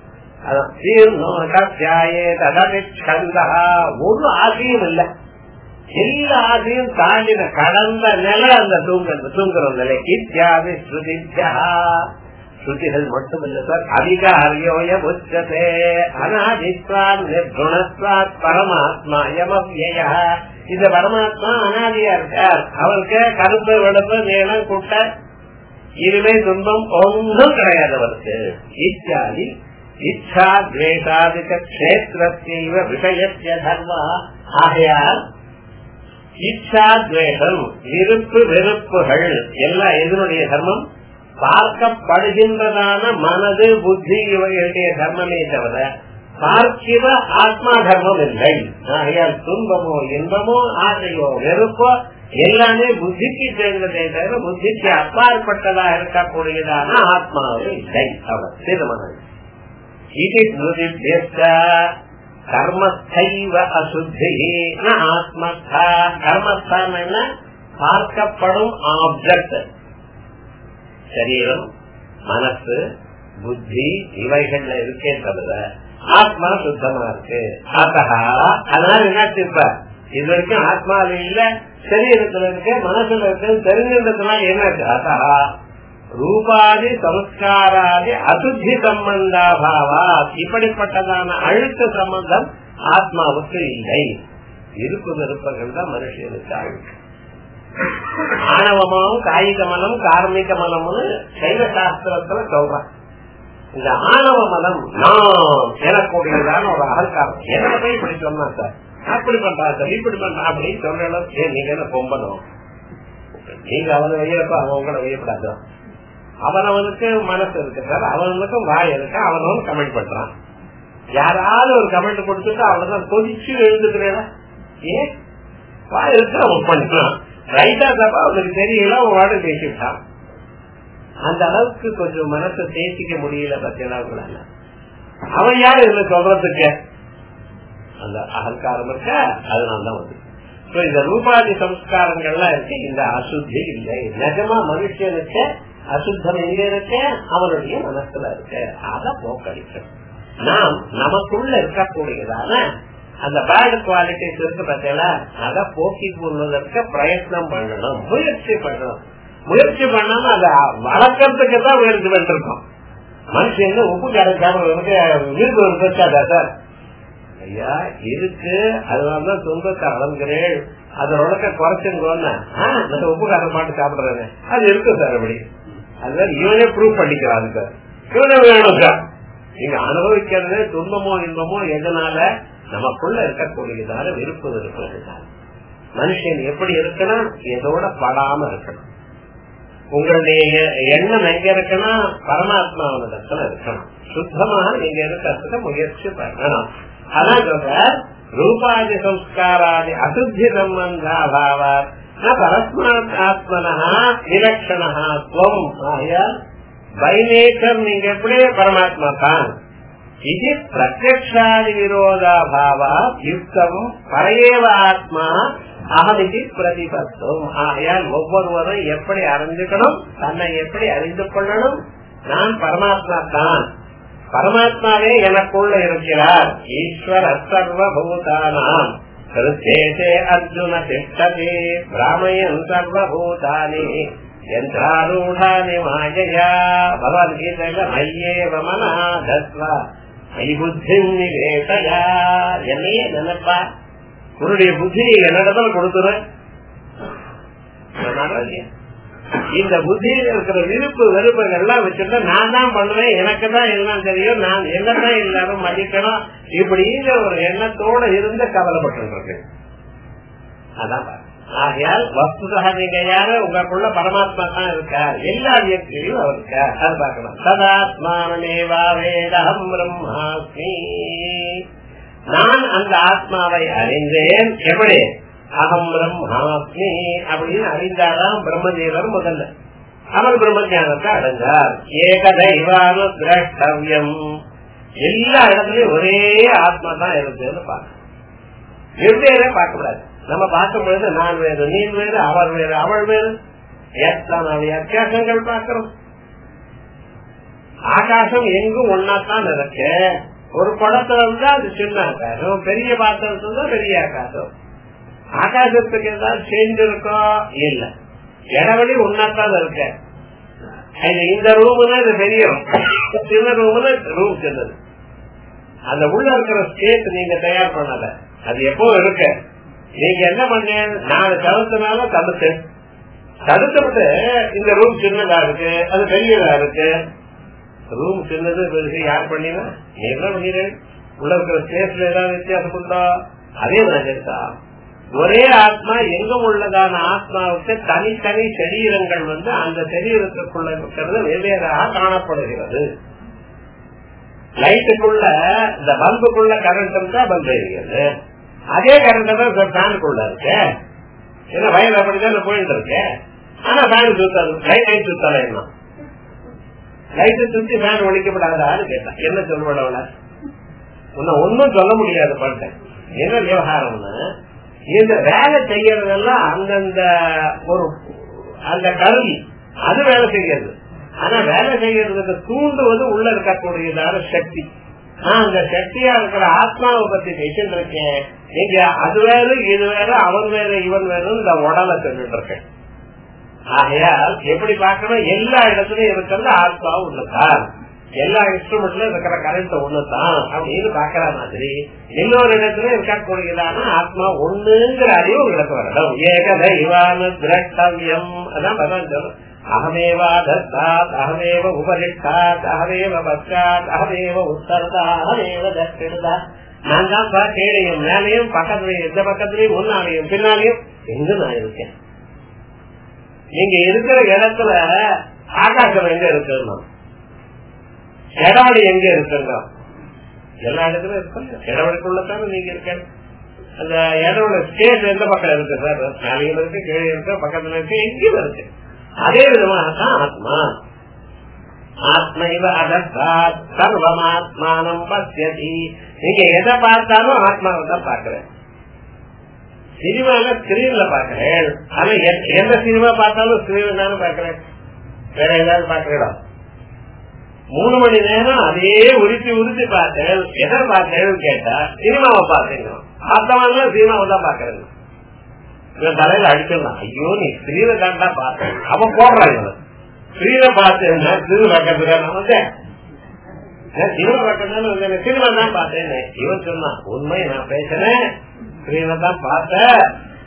ஒரு ஆசையும் இல்ல எல்லா ஆசையும் தாண்டின கடந்த நிலை அந்த தூங்குறது தூங்குற நிலை இத்தியாதி ஸ்ருதித்யா ஸ்ருதிகள் மட்டுமல்ல சார் அதிகாரியோய உச்சதே அனாதித்வான் நிர்குணத்வாத் பரமாத்மா யமவ்யய இந்த பரமாத்மா அனாதியா இருக்கார் அவருக்கு கருப்பு வெளுப்பு நீளம் குட்ட இனிமே துன்பம் ஒன்றும் கிடையாது அவருக்கு இத்தியாதி இச்சா துவேஷாதிக கஷேத்திரத்தீவ விஷயத்திய தர்மா ஆகையால் இச்சா துவேஷம் விருப்பு வெறுப்புகள் எல்லாம் எதனுடைய தர்மம் பார்க்கப்படுகின்றதான மனது புத்தி இவைகளுடைய தர்மமே தவிர பார்க்கிற ஆத்மா தர்மம் இல்லை ஆகையால் துன்பமோ இன்பமோ ஆசையோ வெறுப்போ எல்லாமே புத்திக்கு சேர்ந்ததே தவிர புத்திக்கு அப்பாற்பட்டதாக இருக்கக்கூடியதான ஆத்மாவே இல்லை அவர் திருமணம் இது கர்மஸ்தைவ அசுத்தி ஆத்மஸ்தா கர்மஸ்தான் என்ன பார்க்கப்படும் ஆப்ஜெக்ட் சரீரம் மனசு புத்தி இவைகள்ல இருக்கே தவிர ஆத்மா சுத்தமா இருக்கு ஆத்தகா அதனால என்ன இது வரைக்கும் ஆத்மாவில இல்ல சரீரத்துல இருக்கு மனசுல இருக்கு தெரிஞ்சிருந்ததுனால என்னாச்சு ஆத்தகா ரூபாதி சமஸ்காராதி அசுத்தி சம்பந்தாபாவா இப்படிப்பட்டதான அழுத்த சம்பந்தம் ஆத்மாவுக்கு இல்லை இருப்பு விருப்பங்கள் தான் மனுஷனுக்கு அழுக்கு ஆணவமாவும் காயிக மலம் கார்மிக மலம்னு சைவ சாஸ்திரத்துல சொல்றான் இந்த ஆணவ மலம் நாம் எனக்கூடியதான ஒரு அகங்காரம் என்ன போய் இப்படி சொன்னா சார் அப்படி பண்றா சார் இப்படி பண்றா அப்படின்னு சொல்றோம் ஏன் நீங்க என்ன பொம்பனும் நீங்க அவனை வையப்ப அவன் உங்களை வையப்படாதான் அவனவனுக்கு மனசு இருக்கு சார் அவனுக்கும் வாய் இருக்கு அவனவன் கமெண்ட் பண்றான் யாராவது ஒரு கமெண்ட் கொடுத்துட்டு அவனதான் கொதிச்சு எழுதுக்கிறேன் ஏன் வாய் இருக்கு அவன் பண்ணிக்கலாம் ரைட்டா தப்பா அவனுக்கு தெரியல அவன் வாட பேசிட்டான் அந்த அளவுக்கு கொஞ்சம் மனசை தேசிக்க முடியல பத்தியெல்லாம் அவன் யாரு இதுல சொல்றதுக்கு அந்த அகங்காரம் இருக்க அதனாலதான் வந்து இந்த ரூபாதி சம்ஸ்காரங்கள்லாம் இருக்கு இந்த அசுத்தி இல்லை நிஜமா மனுஷனுக்கு அசுத்தம் எங்க இருக்கு அவனுடைய மனசுல இருக்கு அத போக்கடிக்கணும் நாம் நமக்குள்ள இருக்கக்கூடியதான அந்த பேட் குவாலிட்டிஸ் இருக்கு பார்த்தீங்களா அதை போக்கி கொள்வதற்கு பிரயத்னம் பண்ணணும் முயற்சி பண்ணணும் முயற்சி பண்ணாம அதை வளர்க்கறதுக்கு தான் முயற்சி பண்ணிருக்கோம் மனுஷன் உப்பு கிடைக்காம வீடு இருக்காதா சார் ஐயா இருக்கு அதனாலதான் துன்பத்தை அளந்துகிறேன் அதோட குறைச்சுங்கன்னு உப்பு கார மாட்டு சாப்பிடுறேன் அது இருக்கு சார் அப்படி அதுதான் இவனே ப்ரூவ் பண்ணிக்கிறான் சார் இவனே வேணும் சார் நீங்க அனுபவிக்கிறது துன்பமோ இன்பமோ எதனால நமக்குள்ள இருக்கக்கூடியதான விருப்பு விருப்பம் மனுஷன் எப்படி இருக்கணும் எதோட படாம இருக்கணும் உங்களுடைய எண்ணம் எங்க இருக்கணும் பரமாத்மாவிடத்துல இருக்கணும் சுத்தமாக நீங்க இருக்கிறதுக்கு முயற்சி பண்ணணும் அதான் சொல்ற ரூபாதி சம்ஸ்காராதி அசுத்தி சம்பந்தாபாவ பரஸ்மாத் ஆத்மனா விலட்சணா துவம் ஆயால் பை நேச்சர் நீங்க எப்படி பரமாத்மா தான் இது பிரத்யக்ஷாதி விரோதாபாவா யுக்தம் பரையேவ ஆத்மா அகமிதி பிரதிபத்தும் ஆகையால் ஒவ்வொருவரும் எப்படி அறிஞ்சுக்கணும் தன்னை எப்படி அறிந்து கொள்ளணும் நான் பரமாத்மா தான் பரமாத்மாவே எனக்குள்ள இருக்கிறார் ஈஸ்வர சர்வபூதானாம் கிருத்தேசே அர்ஜுன திஷ்டதே பிராமயன் சர்வபூதானி யந்திராரூடானி மாயையா பகவத்கீதையில மையேவ மனா தத்வா மை புத்தி நிவேசயா என்னையே நினைப்பா உன்னுடைய புத்தியை என்னிடத்துல கொடுத்துரு இந்த புத்தியில் இருக்கிற விருப்பு வெறுப்புகள் எல்லாம் வச்சுட்டு நான் தான் பண்ணுவேன் எனக்கு தான் எல்லாம் தெரியும் நான் என்னதான் எல்லாரும் மதிக்கணும் இப்படிங்கிற ஒரு எண்ணத்தோட இருந்து கவலைப்பட்டு இருக்கேன் அதான் ஆகையால் வஸ்துதா நீங்க யாரு உங்களுக்குள்ள பரமாத்மா தான் இருக்கார் எல்லா வியக்தியிலும் அவர் இருக்கார் அது பார்க்கணும் சதாத்மானமேவா வேதம் பிரம்மாஸ்மி நான் அந்த ஆத்மாவை அறிந்தேன் எப்படி அகம் பிரம்மாஸ்மி அப்படின்னு அறிந்தாதான் பிரம்மதேவர் முதல்ல அவர் பிரம்ம ஞானத்தை அடைஞ்சார் ஏக தெய்வானு திரஷ்டவியம் எல்லா இடத்துலயும் ஒரே ஆத்மா தான் இருக்குன்னு பார்க்கணும் வெவ்வேறே பார்க்க கூடாது நம்ம பார்க்கும் பொழுது நான் வேறு நீ வேறு அவர் வேறு அவள் வேறு எத்தனை வித்தியாசங்கள் பார்க்கிறோம் ஆகாசம் எங்கும் ஒன்னாத்தான் இருக்கு ஒரு குளத்துல இருந்தா அது சின்ன ஆகாசம் பெரிய பாத்திரத்துல இருந்தா பெரிய ஆகாசம் ஆகாசத்துக்கு ஏதாவது சேஞ்ச் இருக்கோ இல்ல இடவெளி ஒன்னாத்தான் இருக்கு இந்த ரூம்னா இது பெரிய ரூம் சின்ன ரூம்னா ரூம் சின்னது அந்த உள்ள இருக்கிற ஸ்டேட் நீங்க தயார் பண்ணல அது எப்போ இருக்கு நீங்க என்ன பண்ண நாலு தடுத்தனால தடுத்து தடுத்து விட்டு இந்த ரூம் சின்னதா இருக்கு அது பெரியதா இருக்கு ரூம் சின்னது பெருசு யார் பண்ணினா நீ என்ன பண்ணிடு உள்ள இருக்கிற ஸ்டேட்ல ஏதாவது வித்தியாசம் உண்டா அதே மாதிரி தான் ஒரே ஆத்மா எங்கும் உள்ளதான ஆத்மாவுக்கு தனித்தனி சரீரங்கள் வந்து அந்த சரீரத்துக்குள்ள இருக்கிறது வெவ்வேறாக காணப்படுகிறது லைட்டுக்குள்ள இந்த பல்புக்குள்ள கரண்ட் இருந்தா பல்ப் எரிகிறது அதே கரண்ட் தான் ஃபேனுக்குள்ள இருக்கு ஏன்னா வயல் அப்படிதான் போயிட்டு இருக்கு ஆனா ஃபேன் சுத்தாது லைட் லைட் சுத்தால என்ன லைட்டு சுத்தி ஃபேன் ஒழிக்கப்படாதான்னு கேட்டான் என்ன சொல்லுவட உன்னை ஒன்னும் சொல்ல முடியாது பண்ணிட்டேன் என்ன விவகாரம்னா இந்த வேலை செய்யறதெல்லாம் அந்தந்த ஒரு அந்த கருவி அது வேலை செய்யறது ஆனா வேலை செய்யறதுக்கு தூண்டுவது உள்ள இருக்கக்கூடியதான சக்தி நான் அந்த சக்தியா இருக்கிற ஆத்மாவை பத்தி பேசிட்டு இருக்கேன் நீங்க அது வேறு இது வேற அவன் வேற இவன் வேறு இந்த உடலை சொல்லிட்டு இருக்கேன் ஆகையால் எப்படி பார்க்கணும் எல்லா இடத்துலயும் இருக்கிறது ஆத்மா ஒண்ணுதான் எல்லா இன்ஸ்ட்ருமெண்ட்ல இருக்கிற கரண்ட் ஒண்ணுதான் அப்படின்னு பாக்குற மாதிரி இன்னொரு இடத்துல இருக்கக்கூடியதான ஆத்மா ஒண்ணுங்கிற அறிவு உங்களுக்கு வரணும் ஏக தெய்வான திரட்டவியம் அதான் பகவான் சொல்லும் அகமேவா தத்தாத் அகமேவ உபரிஷ்டாத் அகமேவ பஸ்காத் அகமேவ உத்தரதா அகமேவ தஷ்டிடதா நான் தான் கீழையும் மேலையும் பக்கத்துலயும் எந்த பக்கத்துலயும் முன்னாலையும் பின்னாலையும் எங்க நான் இருக்கேன் நீங்க இருக்கிற இடத்துல ஆகாசம் எங்க இருக்குன்னா இடவழி எங்க இருக்குங்க எல்லா இடத்துலயும் இருக்கு இடவழிக்குள்ளதான நீங்க இருக்க அந்த இடவோட ஸ்டேட் எந்த பக்கம் இருக்கு சார் மேலையும் இருக்கு கீழே இருக்கு பக்கத்துல இருக்கு எங்கேயும் இருக்கு அதே விதமாக தான் ஆத்மா ஆத்மைவ அதர்த்தாத் சர்வமாத்மானம் பசியதி நீங்க எதை பார்த்தாலும் ஆத்மாவை தான் பாக்குறேன் சினிமால ஸ்கிரீன்ல பாக்குறேன் ஆனா எந்த சினிமா பார்த்தாலும் ஸ்கிரீன் தானே பாக்குறேன் வேற ஏதாவது பாக்குறா மூணு மணி நேரம் அதே உரிச்சு உரிச்சு பார்த்தேன் எதை பார்த்தேன்னு கேட்டா சினிமாவை பார்த்தீங்க பார்த்தவங்க சினிமாவை தான் பாக்குறேன் இவன் தலையில அடிச்சிடலாம் ஐயோ நீ ஸ்கிரீனை தாண்டா பார்த்தேன் அவன் போடுறான் இவன் ஸ்கிரீனை பார்த்தேன் சிறு பக்கத்துல வந்து சினிமா பக்கத்துல சினிமா தான் பார்த்தேன் இவன் சொன்னான் உண்மை நான் பேசினேன் ஸ்கிரீனை தான் பார்த்தேன்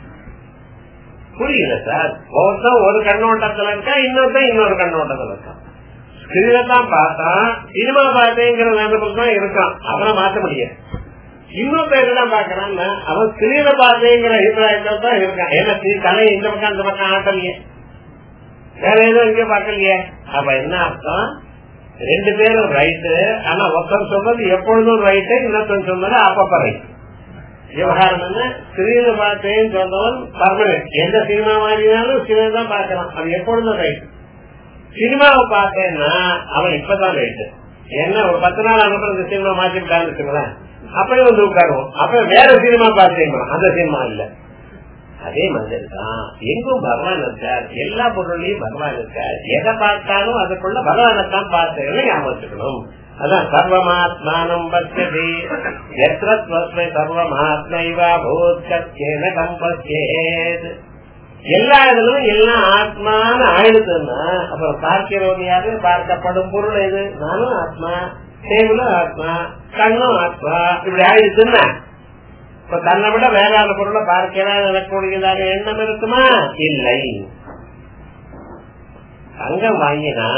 புரியல சார் ஒருத்தன் ஒரு கண்ணோட்டத்துல இருக்கா இன்னொருத்தன் இன்னொரு கண்ணோட்டத்துல இருக்கான் ஸ்கிரீனை தான் பார்த்தான் சினிமா பார்த்தேங்கிற நினைப்பு தான் இருக்கான் அவனை மாத்த முடியாது இன்னும் பேரு தான் பாக்குறான் அவன் ஸ்கிரீனை பார்த்தேங்கிற அபிப்பிராயத்தில் தான் இருக்கான் ஏன்னா தலை இந்த பக்கம் அந்த பக்கம் ஆட்டலையே வேற எதுவும் இங்க பாக்கலையே அப்ப என்ன அர்த்தம் ரெண்டு பேரும் ரைட்டு ஆனா ஒருத்தன் சொல்றது எப்பொழுதும் ரைட்டு இன்னொருத்தன் சொன்னது அப்பப்ப ரைட் விவகாரம் என்ன சிறிது பார்த்தேன்னு சொன்னவன் பர்மனன்ட் எந்த சினிமா மாறினாலும் சிறிது தான் பார்க்கலாம் அது எப்பொழுதும் ரைட் சினிமாவை பார்த்தேன்னா அவன் இப்பதான் ரைட்டு என்ன ஒரு பத்து நாள் அனுப்புற இந்த சினிமா மாற்றிவிட்டான்னு வச்சுக்கலாம் அப்படியே வந்து உட்காருவோம் அப்ப வேற சினிமா பார்த்தீங்களா அந்த சினிமா இல்ல அதே மாதிரி தான் எங்கும் பகவான் இருக்கார் எல்லா பொருளையும் பகவான் இருக்கார் எதை பார்த்தாலும் அதுக்குள்ள பகவானைத்தான் பார்த்தேன்னு ஞாபகம் அதான் சர்வமாத்மானம் பச்சதி எத்திரஸ்மை சர்வமாத்மைவா பூத்கேன கம்பச்சேத் எல்லா இதுலும் எல்லாம் ஆத்மான்னு ஆயிடுதுன்னா அப்புறம் பார்க்கிறவங்க யாரு பார்க்கப்படும் பொருள் எது நானும் ஆத்மா தேவனும் ஆத்மா கண்ணும் ஆத்மா இப்படி ஆயிடுச்சுன்னா இப்ப தன்னை விட வேறான பொருளை பார்க்கிறான் எனக்கூடியதாக எண்ணம் இருக்குமா இல்லை தங்கம் வாங்கினா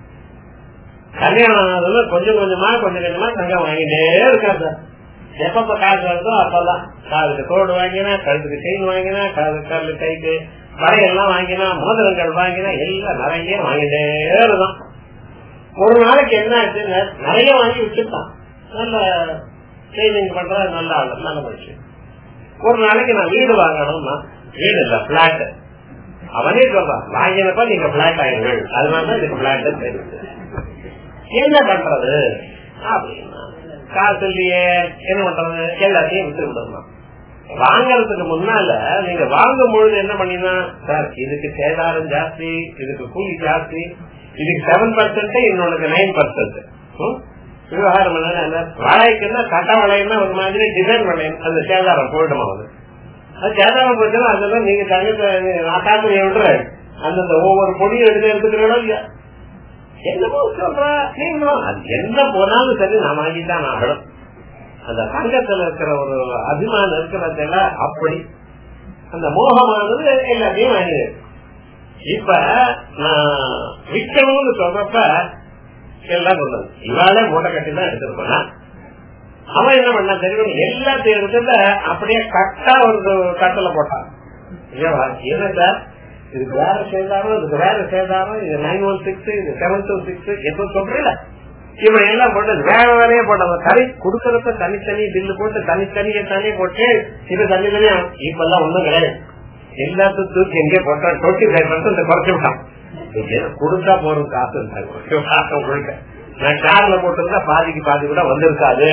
கல்யாணம் ஆனதுல கொஞ்சம் கொஞ்சமா கொஞ்சம் கொஞ்சமா தங்கம் வாங்கிட்டே இருக்காது எப்பப்ப காசு வருதோ அப்பதான் காதுக்கு தோடு வாங்கினா கழுத்துக்கு செயின் வாங்கினா காது கல்லு கைக்கு வளையெல்லாம் வாங்கினா மோதிரங்கள் வாங்கினா எல்லாம் நிறைய வாங்கிட்டே இருக்கும் ஒரு நாளைக்கு என்ன ஆச்சுன்னு நிறைய வாங்கி வச்சுட்டான் நல்ல சேவிங் பண்ற நல்ல ஆளு நல்ல மனுஷன் ஒரு நாளைக்கு நான் வீடு வாங்கணும்னா வீடு இல்ல பிளாட் அவனே சொல்றான் வாங்கினப்ப நீங்க பிளாட் ஆயிருங்கள் அதனாலதான் இதுக்கு பிளாட் தெரியுது என்ன பண்றது அப்படின்னா காசு இல்லையே என்ன பண்றது எல்லாத்தையும் விட்டு விடணும் வாங்கறதுக்கு முன்னால நீங்க வாங்கும் பொழுது என்ன பண்ணினா சார் இதுக்கு சேதாரம் ஜாஸ்தி இதுக்கு கூலி ஜாஸ்தி இதுக்கு செவன் பர்சன்ட் இன்னொன்னு நைன் பர்சன்ட் விவகாரம் வளைக்குன்னா கட்ட வளையன்னா ஒரு மாதிரி டிசைன் வளையம் அந்த சேதாரம் போயிடுமா அது அது சேதாரம் போயிட்டா அதெல்லாம் நீங்க தங்க காசு விடுற அந்தந்த ஒவ்வொரு பொடியும் எடுத்து எடுத்துக்கிறோம் இல்லையா என்னமோ சொல்ற நீங்களும் அது என்ன போனாலும் சரி நான் வாங்கிதான் ஆகணும் அந்த தங்கத்துல இருக்கிற ஒரு அபிமானம் இருக்கிறதுல அப்படி அந்த மோகமானது எல்லாத்தையும் வாங்கிடு இப்ப நான் விற்கணும்னு சொல்றப்ப எல்லாம் சொல்றது இவாளே மூட்டை கட்டி தான் எடுத்துட்டு போனா அவன் என்ன பண்ணா தெரியும் எல்லாத்தையும் எடுத்துல அப்படியே கட்டா ஒரு கட்டல போட்டான் என்ன சார் இதுக்கு வேற சேதாரம் இதுக்கு வேற சேதாரம் இது நைன் ஒன் சிக்ஸ் இது செவன் டூ சிக்ஸ் எப்ப சொல்றீங்க இவன் எல்லாம் போட்டு வேற வேறையே போட்டாங்க தனி குடுக்கறத தனித்தனி பில்லு போட்டு தனித்தனிய தனி போட்டு இது தனி தனியா இப்ப எல்லாம் ஒண்ணும் கிடையாது எல்லாத்தையும் தூக்கி எங்கே போட்டா டுவெண்ட்டி ஃபைவ் பர்சன்ட் குறைச்சு விட்டான் கொடுத்தா போறோம் காசு காசு கொடுக்க நான் கார்ல போட்டிருந்தா பாதிக்கு பாதி கூட வந்திருக்காது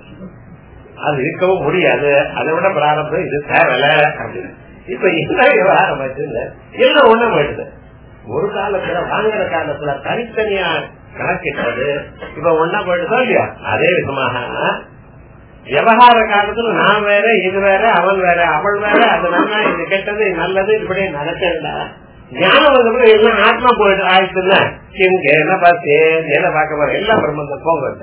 அது இருக்கவும் முடியாது அதை விட பிராரம்பம் இது தேவையில்ல அப்படின்னு இப்ப என்ன விவகாரம் ஆச்சுல்ல எல்லாம் ஒண்ணு போயிடுது ஒரு காலத்துல வாங்குற காலத்துல தனித்தனியா கணக்கிட்டது இப்ப ஒன்னா போயிடுதோ இல்லையா அதே விதமாக விவகார காலத்துல நான் வேற இது வேற அவன் வேற அவள் வேற அது நல்லா இது கெட்டது இது நல்லது இப்படி நடக்கல ஞானம் வந்தப்ப எல்லாம் ஆத்மா போயிட்டு ஆயிடுச்சுல்ல இங்க என்ன பார்த்து என்ன பார்க்க போற எல்லாம் பிரம்மந்தம் போங்க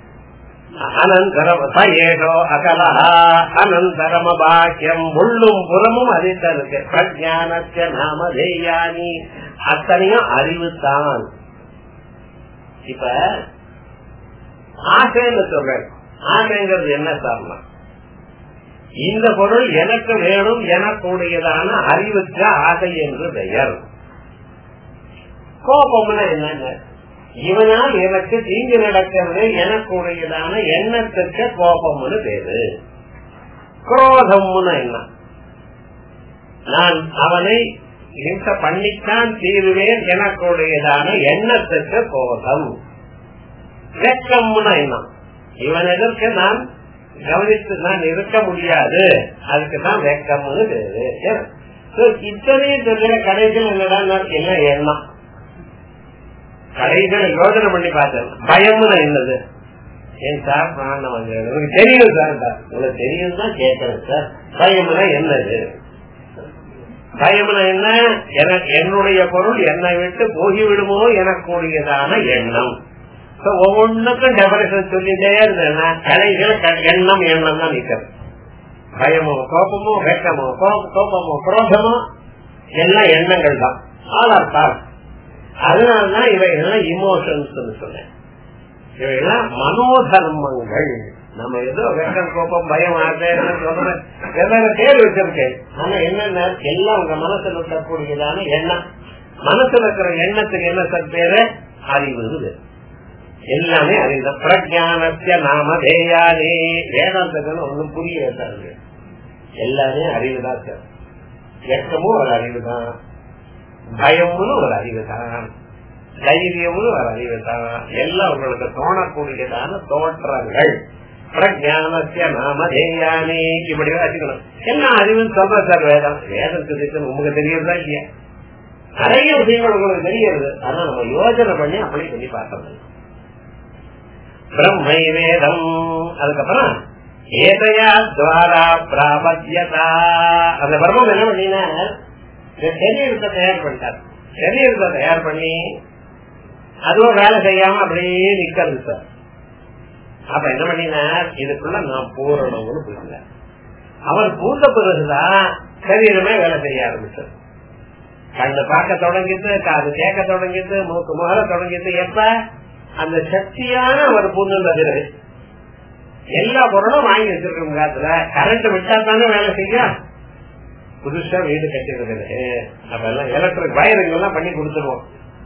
அனந்தரம் ஏதோ அகலா அனந்தரம பாக்கியம் உள்ளும் புறமும் அதில் இருக்கு பிரஜானத்திய நாம தேயானி அத்தனையும் அறிவுத்தான் இப்ப ஆசைன்னு சொல்றேன் ஆசைங்கிறது என்ன காரணம் இந்த பொருள் எனக்கு வேணும் எனக்குடையதான அறிவுக்கு ஆசை என்று பெயர் கோபம்னா என்னங்க இவனால் எனக்கு தீங்கு நடக்கிறது எனக்குடையதான எண்ணத்துக்கு கோபம்னு பேரு குரோதம்னு என்ன நான் அவனை ஹிம்ச பண்ணித்தான் தீருவேன் எனக்குடையதான எண்ணத்துக்கு கோபம் வெக்கம்னு என்ன இவன் எதற்கு நான் கவனித்து நான் இருக்க முடியாது அதுக்கு தான் வெக்கம்னு பேரு இத்தனையும் தெரிஞ்ச கடைசியில் என்னடா என்ன எண்ணம் கடைசியில யோசனை பண்ணி பார்த்தேன் பயம்னு என்னது ஏன் சார் பிராணம் உங்களுக்கு தெரியும் சார் உங்களுக்கு தெரியும் தான் கேட்கறேன் சார் பயம்னா என்னது பயம்னா என்ன எனக்கு என்னுடைய பொருள் என்னை விட்டு போகிவிடுமோ எனக்குரியதான எண்ணம் ஒவ்வொன்றுக்கும் டெபரேஷன் சொல்லிட்டே இருந்தேன்னா கடைசியில எண்ணம் எண்ணம் தான் நிக்கிறது பயமோ கோபமோ வெக்கமோ கோபமோ குரோதமோ எல்லாம் எண்ணங்கள் தான் ஆதார் தான் அதனாலதான் இவைகள்லாம் இமோஷன்ஸ் சொன்னேன் இவைகள்லாம் மனோதர்மங்கள் நம்ம ஏதோ வெக்கம் கோப்பம் பயம் சொல்றேன் வெவ்வேறு பேர் வச்சிருக்கேன் ஆனா என்னென்ன எல்லாம் உங்க மனசுல இருக்கக்கூடியதான எண்ணம் மனசுல இருக்கிற எண்ணத்துக்கு என்ன சார் பேரு அறிவு எல்லாமே அறிந்த பிரஜானத்திய நாம தேயானே வேதாந்தங்கள் ஒன்றும் புரிய வைத்தாரு எல்லாமே அறிவுதான் சார் வெக்கமும் ஒரு அறிவுதான் பயம்னு ஒரு அறிவுதான் தைரியம்னு ஒரு அறிவுதான் எல்லாம் உங்களுக்கு தோணக்கூடியதான தோற்றங்கள் பிரஜானசிய நாமதேயானே இப்படி வச்சுக்கணும் என்ன அறிவுன்னு சொல்ற சார் வேதம் வேதம் தெரிவிக்கணும் உங்களுக்கு தெரியறதா இல்லையா நிறைய விஷயங்கள் உங்களுக்கு தெரியாது ஆனா நம்ம யோசனை பண்ணி அப்படி பண்ணி பார்க்கணும் பிரம்மை வேதம் அதுக்கப்புறம் ஏதையா துவாரா பிராபத்யதா அந்த பிரம்மம் என்ன பண்ணினா இந்த சரீரத்தை தயார் பண்ணிட்டார் சரீரத்தை தயார் பண்ணி அதுவும் வேலை செய்யாம அப்படியே நிக்கிறது சார் அப்ப என்ன பண்ணினார் இதுக்குள்ள நான் பூரணம்னு புரியல அவர் பூந்த பிறகுதான் சரீரமே வேலை செய்ய ஆரம்பிச்சது கண்ணு பார்க்க தொடங்கிட்டு காது கேட்க தொடங்கிட்டு மூக்கு முகர தொடங்கிட்டு எப்ப அந்த சக்தியான ஒரு பூந்துன்றது எல்லா பொருளும் வாங்கி வச்சிருக்கோம் காலத்துல கரண்ட் விட்டா தானே வேலை செய்யும் புதுசா வீடு கட்டிருக்கிறது அப்ப எல்லாம் எலக்ட்ரிக் வயரிங் எல்லாம் பண்ணி கொடுத்துருவோம்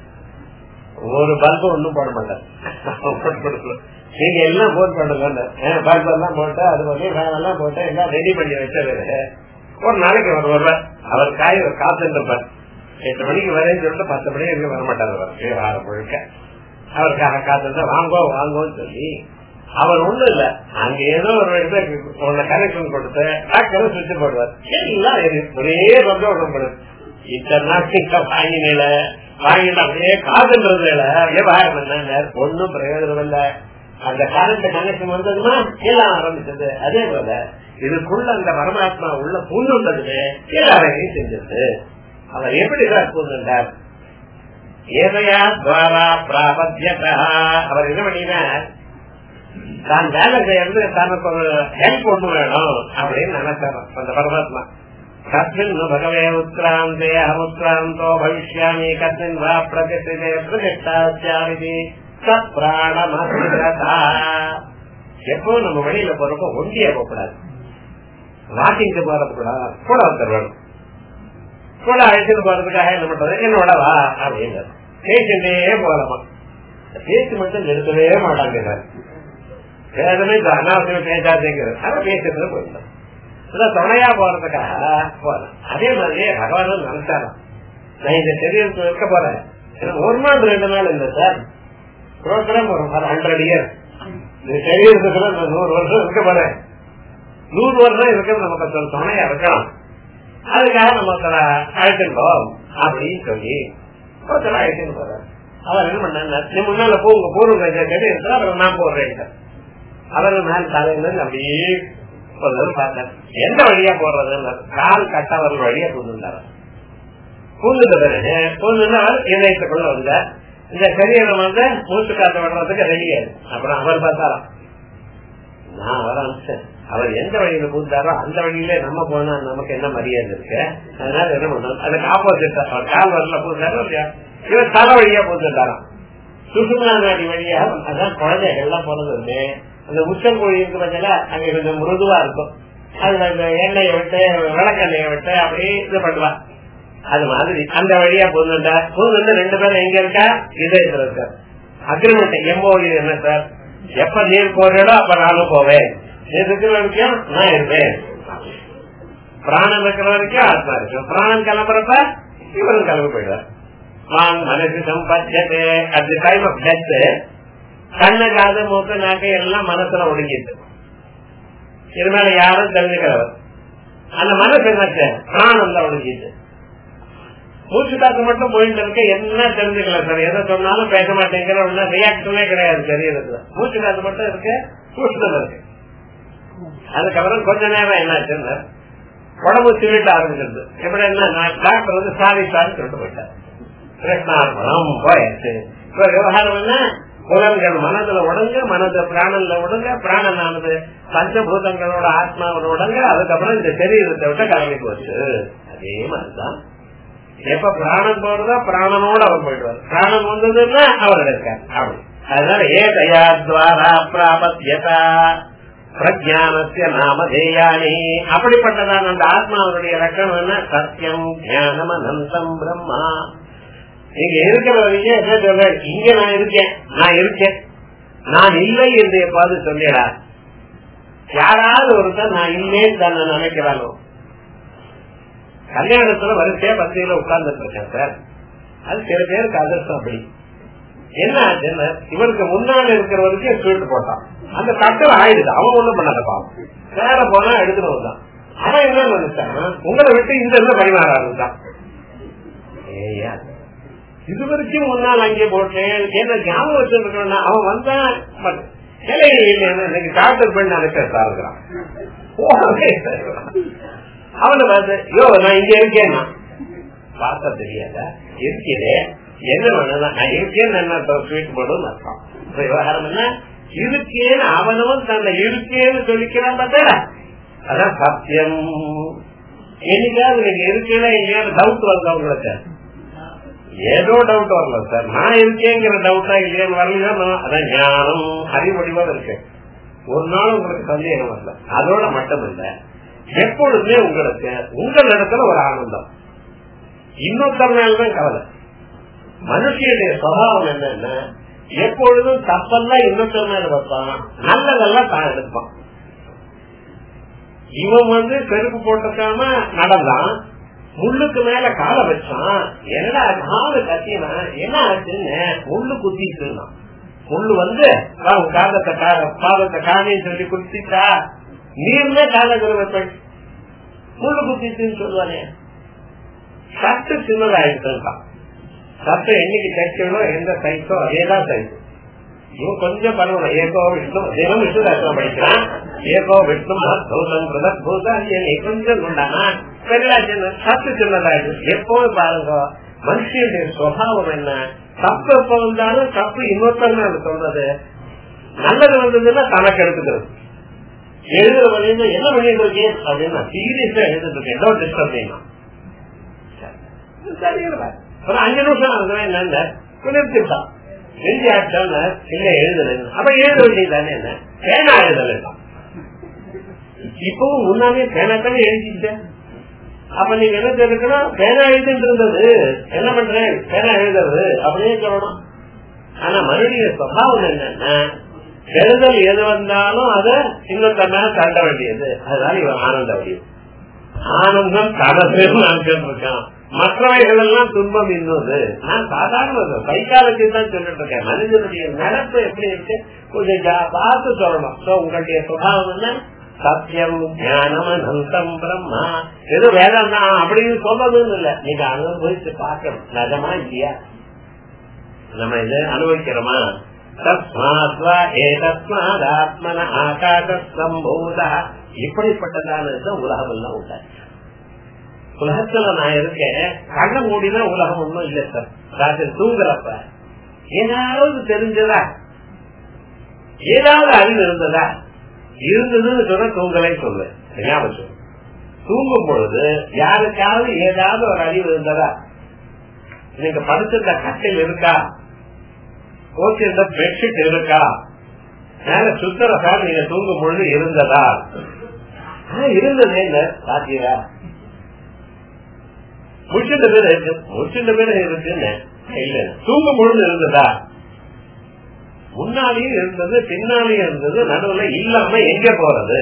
ஒரு பல்பு ஒண்ணும் போட மாட்டாங்க நீங்க எல்லாம் போட் பண்ணுங்க பல்ப் எல்லாம் போட்டு அது பண்ணி ஃபேன் எல்லாம் போட்டு எல்லாம் ரெடி பண்ணி வச்சது ஒரு நாளைக்கு அவர் வருவார் அவர் காய் காத்துட்டு இருப்பார் எட்டு மணிக்கு வரேன்னு சொல்லிட்டு பத்து மணி வரைக்கும் வர மாட்டார் அவர் ஆறு முழுக்க அவருக்காக காத்துட்டு வாங்கோ வாங்கோன்னு சொல்லி அவர் ஒண்ணு இல்ல அங்க ஏதோ ஒரு இடத்துல கனெக்ஷன் கொடுத்து டாக்டர் சுவிட்ச் போடுவார் எல்லாம் ஒரே சந்தோஷம் படுது இத்தனை நாளைக்கு வாங்கினேல வாங்கிட்டு அப்படியே காதுன்றதுல விவகாரம் என்ன ஒன்னும் பிரயோஜனம் இல்ல அந்த கரண்ட் கனெக்ஷன் வந்ததுன்னா எல்லாம் ஆரம்பிச்சது அதே போல இதுக்குள்ள அந்த பரமாத்மா உள்ள பூந்துள்ளது எல்லாரையும் செஞ்சது அவர் எப்படி சார் பூந்துட்டார் ஏதையா துவாரா பிராபத்யதா அவர் என்ன பண்ணினார் தான் வேலை செய்யறது தனக்கு ஒரு ஹெல்ப் ஒண்ணு வேணும் அப்படின்னு நினைச்சார் அந்த பரமாத்மா கஸ்மின் பகவே உத்ராந்தே அமுத்ராந்தோ பவிஷ்யாமி கஸ்மின் வா பிரகத்திலே பிரதிஷ்டாச்சாமி சப்ராணமா எப்போ நம்ம வெளியில போறப்போ ஒண்டியா போகக்கூடாது வாக்கிங்க்கு போறது கூட கூட ஒருத்தர் வேணும் கூட அழைச்சிட்டு போறதுக்காக என்ன பண்றது என்னோட வா அப்படின்னு பேசிட்டே போறமா பேச்சு மட்டும் நிறுத்தவே மாட்டாங்க வேதனை அனாவசியம் பேசாதேங்கிறது ஆனா பேசுறது போயிடலாம் துணையா போறதுக்காக போறேன் அதே மாதிரி பகவான் நினைச்சாராம் நான் இந்த சரீரத்தில் இருக்க போறேன் ஒரு நாள் ரெண்டு நாள் இல்லை சார் ப்ரோக்ராம் வரும் சார் ஹண்ட்ரட் இயர் இந்த சரீரத்துக்குள்ள நான் நூறு வருஷம் இருக்க போறேன் நூறு வருஷம் இருக்கிறது நமக்கு ஒரு துணையா இருக்கலாம் அதுக்காக நம்ம அழைச்சிருந்தோம் அப்படின்னு சொல்லி ஒருத்தர் அழைச்சிட்டு போறாரு அவர் என்ன பண்ணார் நீ முன்னால போங்க போறோம் சரீரத்தில் அவர் நான் போடுறேன் அவர் மேல் தலையில இருந்து அப்படியே பார்த்தார் எந்த வழியா போடுறது கால் கட்டவர் வழியா புகுந்தார் புகுந்த பிறகு புகுந்தால் இதயத்துக்குள்ள வந்தார் இந்த சரீரம் வந்து மூச்சு காத்து விடுறதுக்கு ரெடியாது அப்புறம் அவர் பார்த்தாராம் நான் அவர் அனுப்பிச்சேன் அவர் எந்த வழியில பூந்தாரோ அந்த வழியில நம்ம போனா நமக்கு என்ன மரியாதை இருக்கு அதனால என்ன பண்ணணும் அதுக்கு ஆப்போசிட் அவர் கால் வரல பூந்தாரோ இல்லையா இவர் தலை வழியா பூந்துட்டாராம் சுசுமலா நாடி வழியா அதான் குழந்தைகள் எல்லாம் பிறந்தது அந்த உச்சங்கோழி இருக்கு பார்த்தீங்களா அங்க கொஞ்சம் மிருதுவா இருக்கும் அதுல இந்த எண்ணெயை விட்டு விளக்கெண்ணெயை விட்டு அப்படியே இது பண்ணுவா அது மாதிரி அந்த வழியா பூந்துட்டா பூந்து ரெண்டு பேரும் எங்க இருக்கா இதயத்துல இருக்க அக்ரிமெண்ட் எம்ஓடி என்ன சார் எப்ப நீர் போறீங்களோ அப்ப நானும் போவேன் நீர் இருக்கிற வரைக்கும் நான் இருப்பேன் பிராணம் இருக்கிற வரைக்கும் ஆத்மா இருக்கும் பிராணம் கிளம்புறப்ப இவரும் கிளம்பி போயிடுவார் மனசு சம்பாத்தியத்தை at the time of death கண்ணு காது மூக்கு நாக்கு எல்லாம் மனசுல ஒடுங்கிட்டு இது மேல யாரும் தெரிஞ்சுக்கிறவர் அந்த மனசு என்னாச்சு பிராணம்ல ஒடுங்கிட்டு மூச்சு காத்து மட்டும் போயிட்டு இருக்க என்ன தெரிஞ்சுக்கல சார் எதை சொன்னாலும் பேச மாட்டேங்கிற ஒண்ணு ரியாக்ஷனே கிடையாது சரீரத்துல மூச்சு காத்து மட்டும் இருக்கு சூஷ்ணம் இருக்கு அதுக்கப்புறம் கொஞ்ச நேரம் என்னாச்சுன்னு உடம்பு திருட்ட ஆரம்பிச்சிருது எப்படி என்ன டாக்டர் வந்து சாரி சாரி சொல்லிட்டு போயிட்டார் கிருஷ்ணார்பணம் போயாச்சு இப்ப விவகாரம் என்ன புலன்கள் மனதுல உடங்க மனது பிராணன்ல உடங்க பிராணனானது பஞ்சபூதங்களோட ஆத்மாவோட உடங்க அதுக்கப்புறம் இந்த சரீரத்தை விட்டு கிளம்பி போச்சு அதே மாதிரிதான் எப்ப பிராணம் போறதோ பிராணனோட அவர் போயிடுவார் பிராணம் வந்ததுன்னா அவர் இருக்கார் அப்படி அதனால ஏதையா துவாரா பிராபத்யதா பிரஜானசிய நாம தேயானி அப்படிப்பட்டதான் அந்த ஆத்மாவுடைய லட்சணம் என்ன சத்தியம் ஞானம் அனந்தம் பிரம்மா நீங்க இருக்கிற வரைக்கும் என்ன சொல்ற இங்க நான் இருக்கேன் நான் இருக்கேன் நான் இல்லை என்று எப்பாவது சொல்லிடா யாராவது ஒருத்தர் நான் இல்லேன்னு தானே நினைக்கிறானோ கல்யாணத்துல வரிசையா பத்திரிகையில உட்கார்ந்துட்டு இருக்கேன் சார் அது சில பேருக்கு அதிர்ஷ்டம் அப்படி என்ன ஆச்சுன்னு இவருக்கு முன்னால இருக்கிற வரைக்கும் ஸ்வீட் போட்டான் அந்த தட்டில் ஆயிடுது அவன் ஒண்ணும் பண்ணாத பாவம் வேற போனா எடுத்துட்டு வந்தான் அவன் என்ன நினைச்சான் உங்களை விட்டு இந்த இடத்துல பரிமாற ஆரம்பிச்சான் ஏய்யா இது வரைக்கும் முன்னால் அங்கே போட்டேன் என்ன ஞாபகம் வச்சிருக்கா அவன் வந்தான் இன்னைக்கு டாக்டர் பெண் அனுப்பிட்டா இருக்கிறான் அவனை பார்த்து யோ நான் இங்க இருக்கேன்னா பார்த்தா தெரியாத இருக்கிறேன் என்ன பண்ணலாம் நான் இருக்கேன்னு என்ன ஸ்வீட் போடும் அர்த்தம் விவகாரம் என்ன இருக்கேன்னு அவனவன் தன்னை இருக்கேன்னு சொல்லிக்கிறான் பார்த்தா அதான் சத்தியம் என்னைக்காவது நீங்க இருக்கேன்னா எங்கேயாவது டவுட் வருதா உங்களுக்கு ஏதோ டவுட் வரல சார் நான் இருக்கேங்கிற டவுட்டா இல்லையான்னு வரலாம் அதான் ஞானம் அறிவடிவா இருக்கு ஒரு நாள் உங்களுக்கு சந்தேகம் வரல அதோட மட்டும் இல்ல எப்பொழுதுமே உங்களுக்கு உங்கள் இடத்துல ஒரு ஆனந்தம் இன்னொருத்தர் மேலதான் கவலை மனுஷனுடைய சுவாவம் என்னன்னா எப்பொழுதும் தப்பெல்லாம் இன்னொருத்தர் மேல வைப்பான் நல்லதெல்லாம் தான் எடுப்பான் இவன் வந்து செருப்பு போட்டுக்காம நடந்தான் முள்ளுக்கு மேல காலை வச்சான் என்னடா காலு கத்தினா என்ன ஆச்சுன்னு முள்ளு குத்திட்டு முள்ளு வந்து காலத்தை பாதத்தை காலையும் சொல்லி குத்திட்டா நீர்ல கால குருவப்பெண் முள்ளு குத்திட்டுன்னு சொல்லுவானே சட்டு சின்னதாயிட்டான் சட்டை என்னைக்கு தைக்கணும் எந்த சைஸோ அதேதான் சைஸ் இவன் கொஞ்சம் பரவாயில்ல ஏகோ விஷ்ணு தினம் விஷ்ணு தர்சனம் படிக்கிறான் ஏகோ விஷ்ணு தௌசம் பிரதத் பூதான் கொஞ்சம் கொண்டானா பெரிய சத்து சின்னதாயிடுது எப்பவும் பாருங்க மனுஷனுடைய சுவாவம் என்ன தப்பு எப்ப வந்தாலும் தப்பு இன்னொருத்தர் சொல்றது நல்லது வந்ததுன்னா தனக்கு எடுத்துக்கிறது எழுதுற வழியில என்ன பண்ணிட்டு இருக்கேன் அப்படின்னா சீரியஸா எழுதிட்டு இருக்கேன் ஏதோ டிஸ்டர்ப் செய்யணும் ஒரு அஞ்சு நிமிஷம் அதுதான் என்னங்க நிறுத்திட்டான் எழுதி ஆட்டம் இல்ல எழுதல அப்ப எழுத வேண்டியதானே என்ன பேனா எழுதல இப்பவும் முன்னாலே பேனா தானே எழுதிட்டேன் அப்ப நீங்க என்ன தெரிஞ்சுக்கணும் பேனா எழுதிட்டு இருந்தது என்ன பண்றேன் பேனா எழுதுறது அப்படியே சொல்லணும் ஆனா மறுபடிய சுவாவம் என்னன்னா எழுதல் எது வந்தாலும் அதை இன்னொருத்த மேல தண்ட வேண்டியது அதுதான் இவன் ஆனந்த வடிவம் ஆனந்தம் கடமையும் இருக்கான் மற்றவைகள் எல்லாம் துன்பம் இன்னொரு நான் சாதாரண சைக்காலஜி தான் சொல்லிட்டு இருக்கேன் மனிதனுடைய நடப்பு எப்படி இருக்கு கொஞ்சம் பார்த்து சொல்லணும் உங்களுடைய சுபாவம் என்ன சத்தியம் ஞானம் அனந்தம் பிரம்மா எது வேதம் தான் அப்படின்னு சொல்றதுன்னு இல்ல நீங்க அனுபவிச்சு பார்க்கணும் நிஜமா இல்லையா நம்ம இது அனுபவிக்கிறோமா தஸ்மாத்வா ஏதஸ்மாத்மன ஆகாச சம்பூதா இப்படிப்பட்டதான உலகம் எல்லாம் உண்டாச்சு உலகத்துல நான் இருக்கேன் கண்ண மூடினா உலகம் ஒண்ணும் இல்ல சார் ராத்திரி தூங்குறப்ப ஏதாவது தெரிஞ்சதா ஏதாவது அறிவு இருந்ததா இருந்ததுன்னு சொன்ன தூங்கலை சொல்லுவேன் ஞாபகம் தூங்கும் பொழுது யாருக்காவது ஏதாவது ஒரு அறிவு இருந்ததா நீங்க படுத்திருந்த கட்டில் இருக்கா போட்டிருந்த பெட்ஷீட் இருக்கா மேல சுத்தர சார் நீங்க தூங்கும் பொழுது இருந்ததா இருந்தது என்ன சாத்தியரா முடிச்சிட்ட பேர் இருக்கு முடிச்சிட்ட பேர் இருக்குன்னு இல்ல தூங்கும் பொழுது இருந்ததா முன்னாலேயும் இருந்தது பின்னாலேயும் இருந்தது நடுவுல இல்லாம எங்க போறது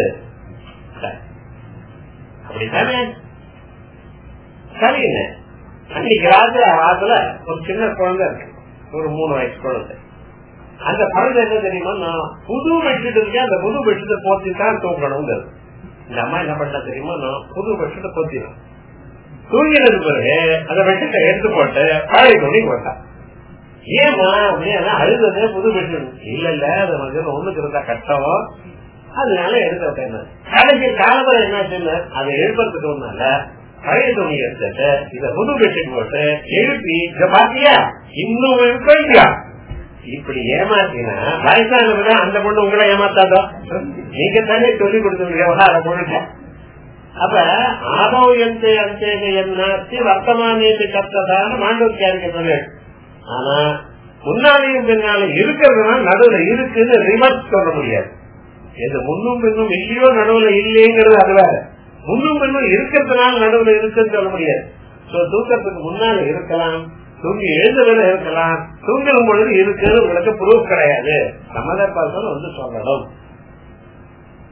அப்படித்தானே சரிங்க அன்னைக்கு ராத்திரி ராத்துல ஒரு சின்ன குழந்தை இருக்கு ஒரு மூணு வயசு குழந்தை அந்த குழந்தை என்ன தெரியுமா நான் புது பெட்ஷீட் இருக்கேன் அந்த புது பெட்ஷீட்டை போத்தி தான் தூக்கணுங்கிறது இந்த அம்மா என்ன பண்ண தெரியுமா நான் புது பெட்ஷீட்டை போத்திடும் தூங்கினது பிறகு அந்த பெட்ஷீட்டை எடுத்து போட்டு பழைய துணி போட்டான் ஏமா அப்படின்னா அழுதது புது பெட்ஷீட் இல்ல இல்ல அது வந்து ஒண்ணுக்கு இருந்தா கஷ்டம் அதனால எடுத்து கடைசி காலத்துல என்ன அதை எழுப்புறதுக்கு ஒண்ணால பழைய துணி எடுத்துட்டு இத புது பெட்ஷீட் போட்டு எழுப்பி இத பாத்தியா இன்னும் இல்லையா இப்படி ஏமாத்தினா வயசானவங்க அந்த பொண்ணு உங்களை ஏமாத்தாதோ நீங்க தானே சொல்லி கொடுத்த விவகாரம் பொருள் அப்ப ஆபௌயந்தே அந்தேக என்னாச்சு வர்த்தமானேது கத்ததான மாண்டோக்கியாருக்கு சொன்னேன் ஆனா முன்னாலேயும் பின்னாலும் இருக்கிறதுனா நடுவுல இருக்குன்னு ரிவர்ஸ் சொல்ல முடியாது எது முன்னும் பின்னும் இல்லையோ நடுவுல இல்லைங்கிறது அது வேற முன்னும் பின்னும் இருக்கிறதுனால நடுவுல இருக்குன்னு சொல்ல முடியாது சோ தூக்கத்துக்கு முன்னால இருக்கலாம் தூங்கி எழுந்தவரை இருக்கலாம் தூங்கும் பொழுது இருக்குன்னு உங்களுக்கு ப்ரூஃப் கிடையாது சம்மதப்பாசன் வந்து சொல்லணும்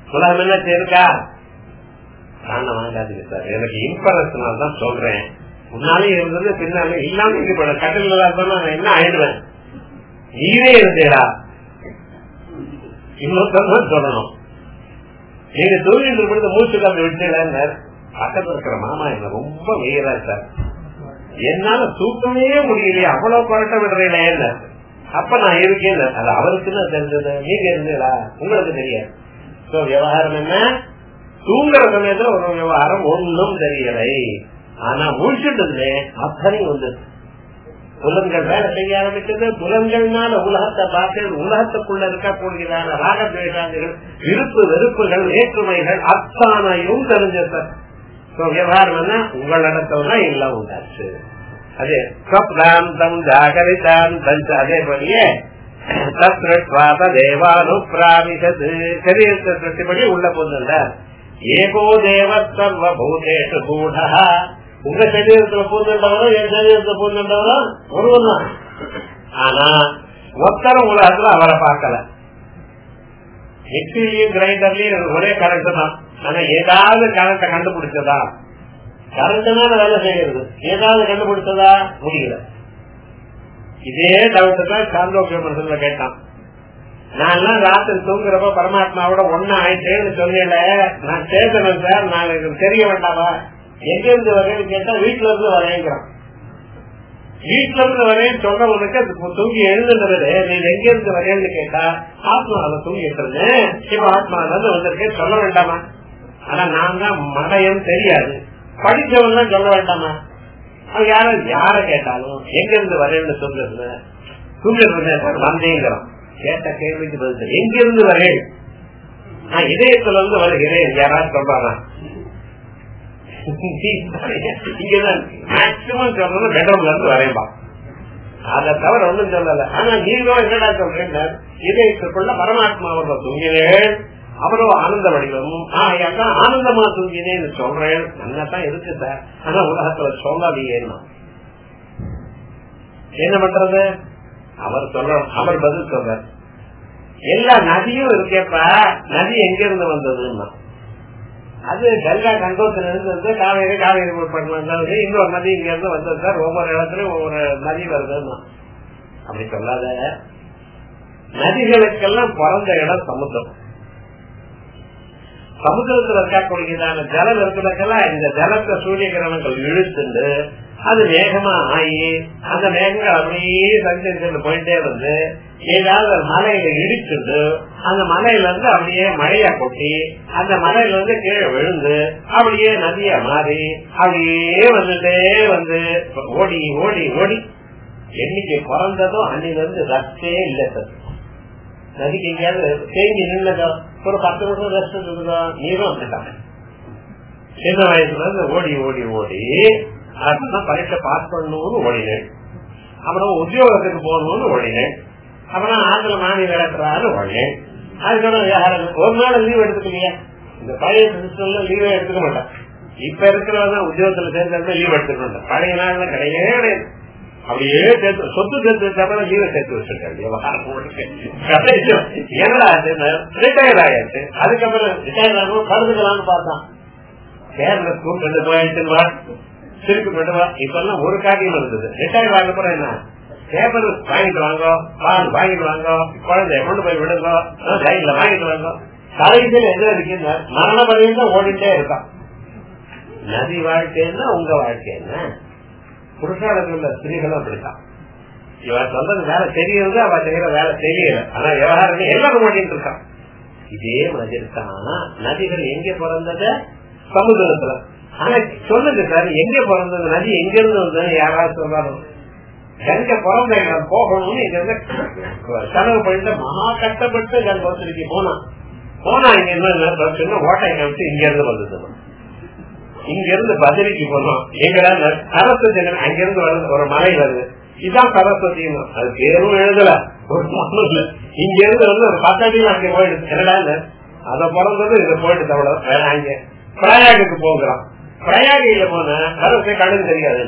உலகம் என்ன இருக்கா காரணம் வாங்காதீங்க சார் எனக்கு இன்ஃபரன்ஸ்னால தான் சொல்றேன் முன்னாலே இருந்தது பின்னாலே இல்லாம இது பண்ண கட்டில் இல்லாத நான் என்ன ஆயிடுவேன் நீரே இருந்தேடா இன்னொருத்தர் சொல்லணும் நீங்க தூங்கிட்டு இருக்கிறது மூச்சு காத்து விட்டுல பக்கத்துல இருக்கிற மாமா என்ன ரொம்ப வெயிலா சார் என்னால தூக்கமே முடியலையே அவ்வளவு குழட்ட விடுறீங்களே என்ன அப்ப நான் இருக்கேன் அது அவருக்கு தான் தெரிஞ்சது நீங்க இருந்தீங்களா உங்களுக்கு தெரியாது சோ விவகாரம் என்ன தூங்குற சமயத்துல ஒரு விவகாரம் ஒன்றும் தெரியலை ஆனா முடிச்சுட்டதுல அத்தனை வந்தது புலன்கள் வேலை செய்ய ஆரம்பிச்சது புலன்கள்னால உலகத்தை பார்த்து உலகத்துக்குள்ள இருக்கக்கூடியதான ராகத்வேஷாதிகள் விருப்பு வெறுப்புகள் வேற்றுமைகள் அத்தானையும் தெரிஞ்சது விவகாரம் என்ன உங்களிடத்துல எல்லாம் உண்டாச்சு அதே ஸ்வப்னாந்தம் ஜாகரிதாந்தம் அதே போலயே தேவானுப்பிராமிசது சரீரத்தை திருஷ்டிப்படி உள்ள போதுல்ல ஏகோ தேவ சர்வ பூதேஷு கூடா உங்க சரீரத்துல பூந்துண்டவரோ என் சரீரத்துல பூந்துண்டவரோ ஒருவன் தான் ஆனா ஒத்தரம் உலகத்துல அவரை பார்க்கல மிக்சிலையும் கிரைண்டர்லயும் ஒரே கரண்ட் தான் ஆனா ஏதாவது கரண்ட கண்டுபிடிச்சதா கரண்ட் தான் வேலை செய்யறது ஏதாவது கண்டுபிடிச்சதா முடியல இதே டவுட் தான் சாந்தோக்கிய மனசுல கேட்டான் நான் எல்லாம் ராத்திரி தூங்குறப்ப பரமாத்மாவோட ஒன்னு ஆயிட்டேன்னு சொல்லல நான் சேர்த்தணும் சார் நான் எனக்கு தெரிய வேண்டாமா எங்க இருந்து வரேன்னு கேட்டா வீட்டுல இருந்து வரேங்கிறான் வீட்டுல இருந்து வரேன்னு சொல்றவனுக்கு தூங்கி எழுந்துறது நீ எங்க இருந்து வரேன்னு கேட்டா ஆத்மாவில தூங்கிட்டு இருந்தேன் இப்ப ஆத்மாவில இருந்து வந்திருக்கேன் சொல்ல வேண்டாமா ஆனா நான் தான் மடையன்னு தெரியாது படிச்சவன் தான் சொல்ல வேண்டாமா யார யார கேட்டாலும் எங்க இருந்து வரேன்னு சொல்றது தூங்கிட்டு இருந்தேன் சார் வந்தேங்கிறான் கேட்ட கேள்விக்கு பதில் எங்க இருந்து வரேன் நான் இதயத்துல இருந்து வருகிறேன் யாராவது சொல்றாங்க மேக்சிமம் சொல்றது பெட்ரூம்ல இருந்து வரையலாம் அதை தவிர ஒண்ணும் சொல்லல ஆனா நீங்களும் என்னடா சொல்றீங்க இதயத்துக்குள்ள பரமாத்மா அவர்கள் தூங்கினேன் அவ்வளவு ஆனந்த வடிவம் ஆனந்தமா தூங்கினேன்னு சொல்றேன் நல்லாதான் இருக்கு சார் ஆனா உலகத்துல சொல்லாதீங்க என்ன பண்றது அவர் சொல்ற அவர் பதில் சொல்ற எல்லா நதியும் இருக்கேப்பா நதி எங்க இருந்து வந்ததுன்னா அது கங்கா கங்கோத்துல இருந்து வந்து காவேரி காவேரி வந்தது இன்னொரு நதி இங்க இருந்து வந்தது சார் ஒவ்வொரு இடத்துலயும் ஒவ்வொரு நதி வருதுன்னா அப்படி சொல்லாத நதிகளுக்கெல்லாம் பிறந்த இடம் சமுத்திரம் சமுத்திரத்துல இருக்கக்கூடியதான ஜலம் இருக்கிறதுக்கெல்லாம் இந்த ஜலத்தை சூரிய கிரகங்கள் இழுத்துண்டு அது மேகமா ஆகி அந்த மேகங்கள் அப்படியே சஞ்சரிச்சு போயிட்டே வந்து ஏதாவது ஒரு மலையில இடிச்சுட்டு அந்த மலையில இருந்து அப்படியே மழையா கொட்டி அந்த மலையில இருந்து கீழே விழுந்து அப்படியே நதியா மாறி அப்படியே வந்துட்டே வந்து ஓடி ஓடி ஓடி என்னைக்கு பிறந்ததும் அன்னில இருந்து ரத்தே இல்லை சார் நதிக்கு எங்கேயாவது தேங்கி நின்னதோ ஒரு பத்து நிமிஷம் ரெஸ்ட் இருந்ததோ நீரும் வந்துட்டாங்க சின்ன வயசுல இருந்து ஓடி ஓடி ஓடி அதுதான் பரீட்சை பாஸ் பண்ணணும்னு ஓடினேன் அப்புறம் உத்தியோகத்துக்கு போகணும்னு ஓடினேன் அப்புறம் ஆந்திர மாநில நடத்துறாரு ஓடினேன் அதுக்கப்புறம் ஒரு நாள் லீவ் எடுத்துக்கலையா இந்த பழைய சிஸ்டம்ல லீவே எடுத்துக்க மாட்டேன் இப்ப இருக்கிறவங்க உத்தியோகத்துல சேர்ந்து லீவ் எடுத்துக்க மாட்டேன் பழைய நாள்ல கிடையவே கிடையாது அப்படியே சேர்த்து சொத்து சேர்த்து வச்சாப்ப லீவை சேர்த்து வச்சிருக்காங்க என்னடா ரிட்டையர் ஆயாச்சு அதுக்கப்புறம் ரிட்டையர் ஆகும் கருதுக்கலாம்னு பார்த்தான் கேரள கூட்டு போயிடுச்சுன்னு திருப்பி பண்ணுவா இப்ப எல்லாம் ஒரு காரியம் இருந்தது ரிட்டையர் ஆக அப்புறம் என்ன பேப்பர் வாங்கிட்டு வாங்க பால் வாங்கிட்டு வாங்க குழந்தைய கொண்டு போய் விடுங்க லைன்ல வாங்கிட்டு வாங்க கடைசியில் எங்க இருக்குங்க மரண பதவியும் தான் ஓடிட்டே இருக்கான் நதி வாழ்க்கைன்னா உங்க வாழ்க்கை என்ன புருஷாளத்தில் உள்ள ஸ்திரீகளும் அப்படித்தான் இவன் சொல்றது வேலை தெரியுது அவ செய்யற வேலை தெரியல ஆனா விவகாரம் எல்லாரும் ஓட்டிட்டு இருக்கான் இதே மாதிரி தான் நதிகள் எங்க பிறந்தது சமுதிரத்துல ஆனா சொல்லுங்க சார் எங்க பிறந்தது நதி எங்க இருந்து வந்தது யாராவது சொல்றாங்க கங்க பிறந்த இடம் போகணும்னு இங்க இருந்து செலவு பண்ணிட்டு மகா கஷ்டப்பட்டு கங்கோத்திரிக்கு போனான் போனா இங்க என்ன சொன்ன ஓட்டை கழிச்சு இங்க இருந்து வந்தது இங்க இருந்து பதிலிக்கு போனோம் எங்கடா சரஸ்வதி அங்க இருந்து வருது ஒரு மலை வருது இதான் சரஸ்வதி அது பேரும் எழுதல ஒரு இல்ல இங்க இருந்து வந்து ஒரு பத்தடியில் அங்க போயிடுது என்னடா அத பிறந்தது இதை போயிடுது அவ்வளவு வேற அங்க பிரயாகுக்கு போகிறான் பிரயாகையில போன சரஸ்வதி கடன் தெரியாது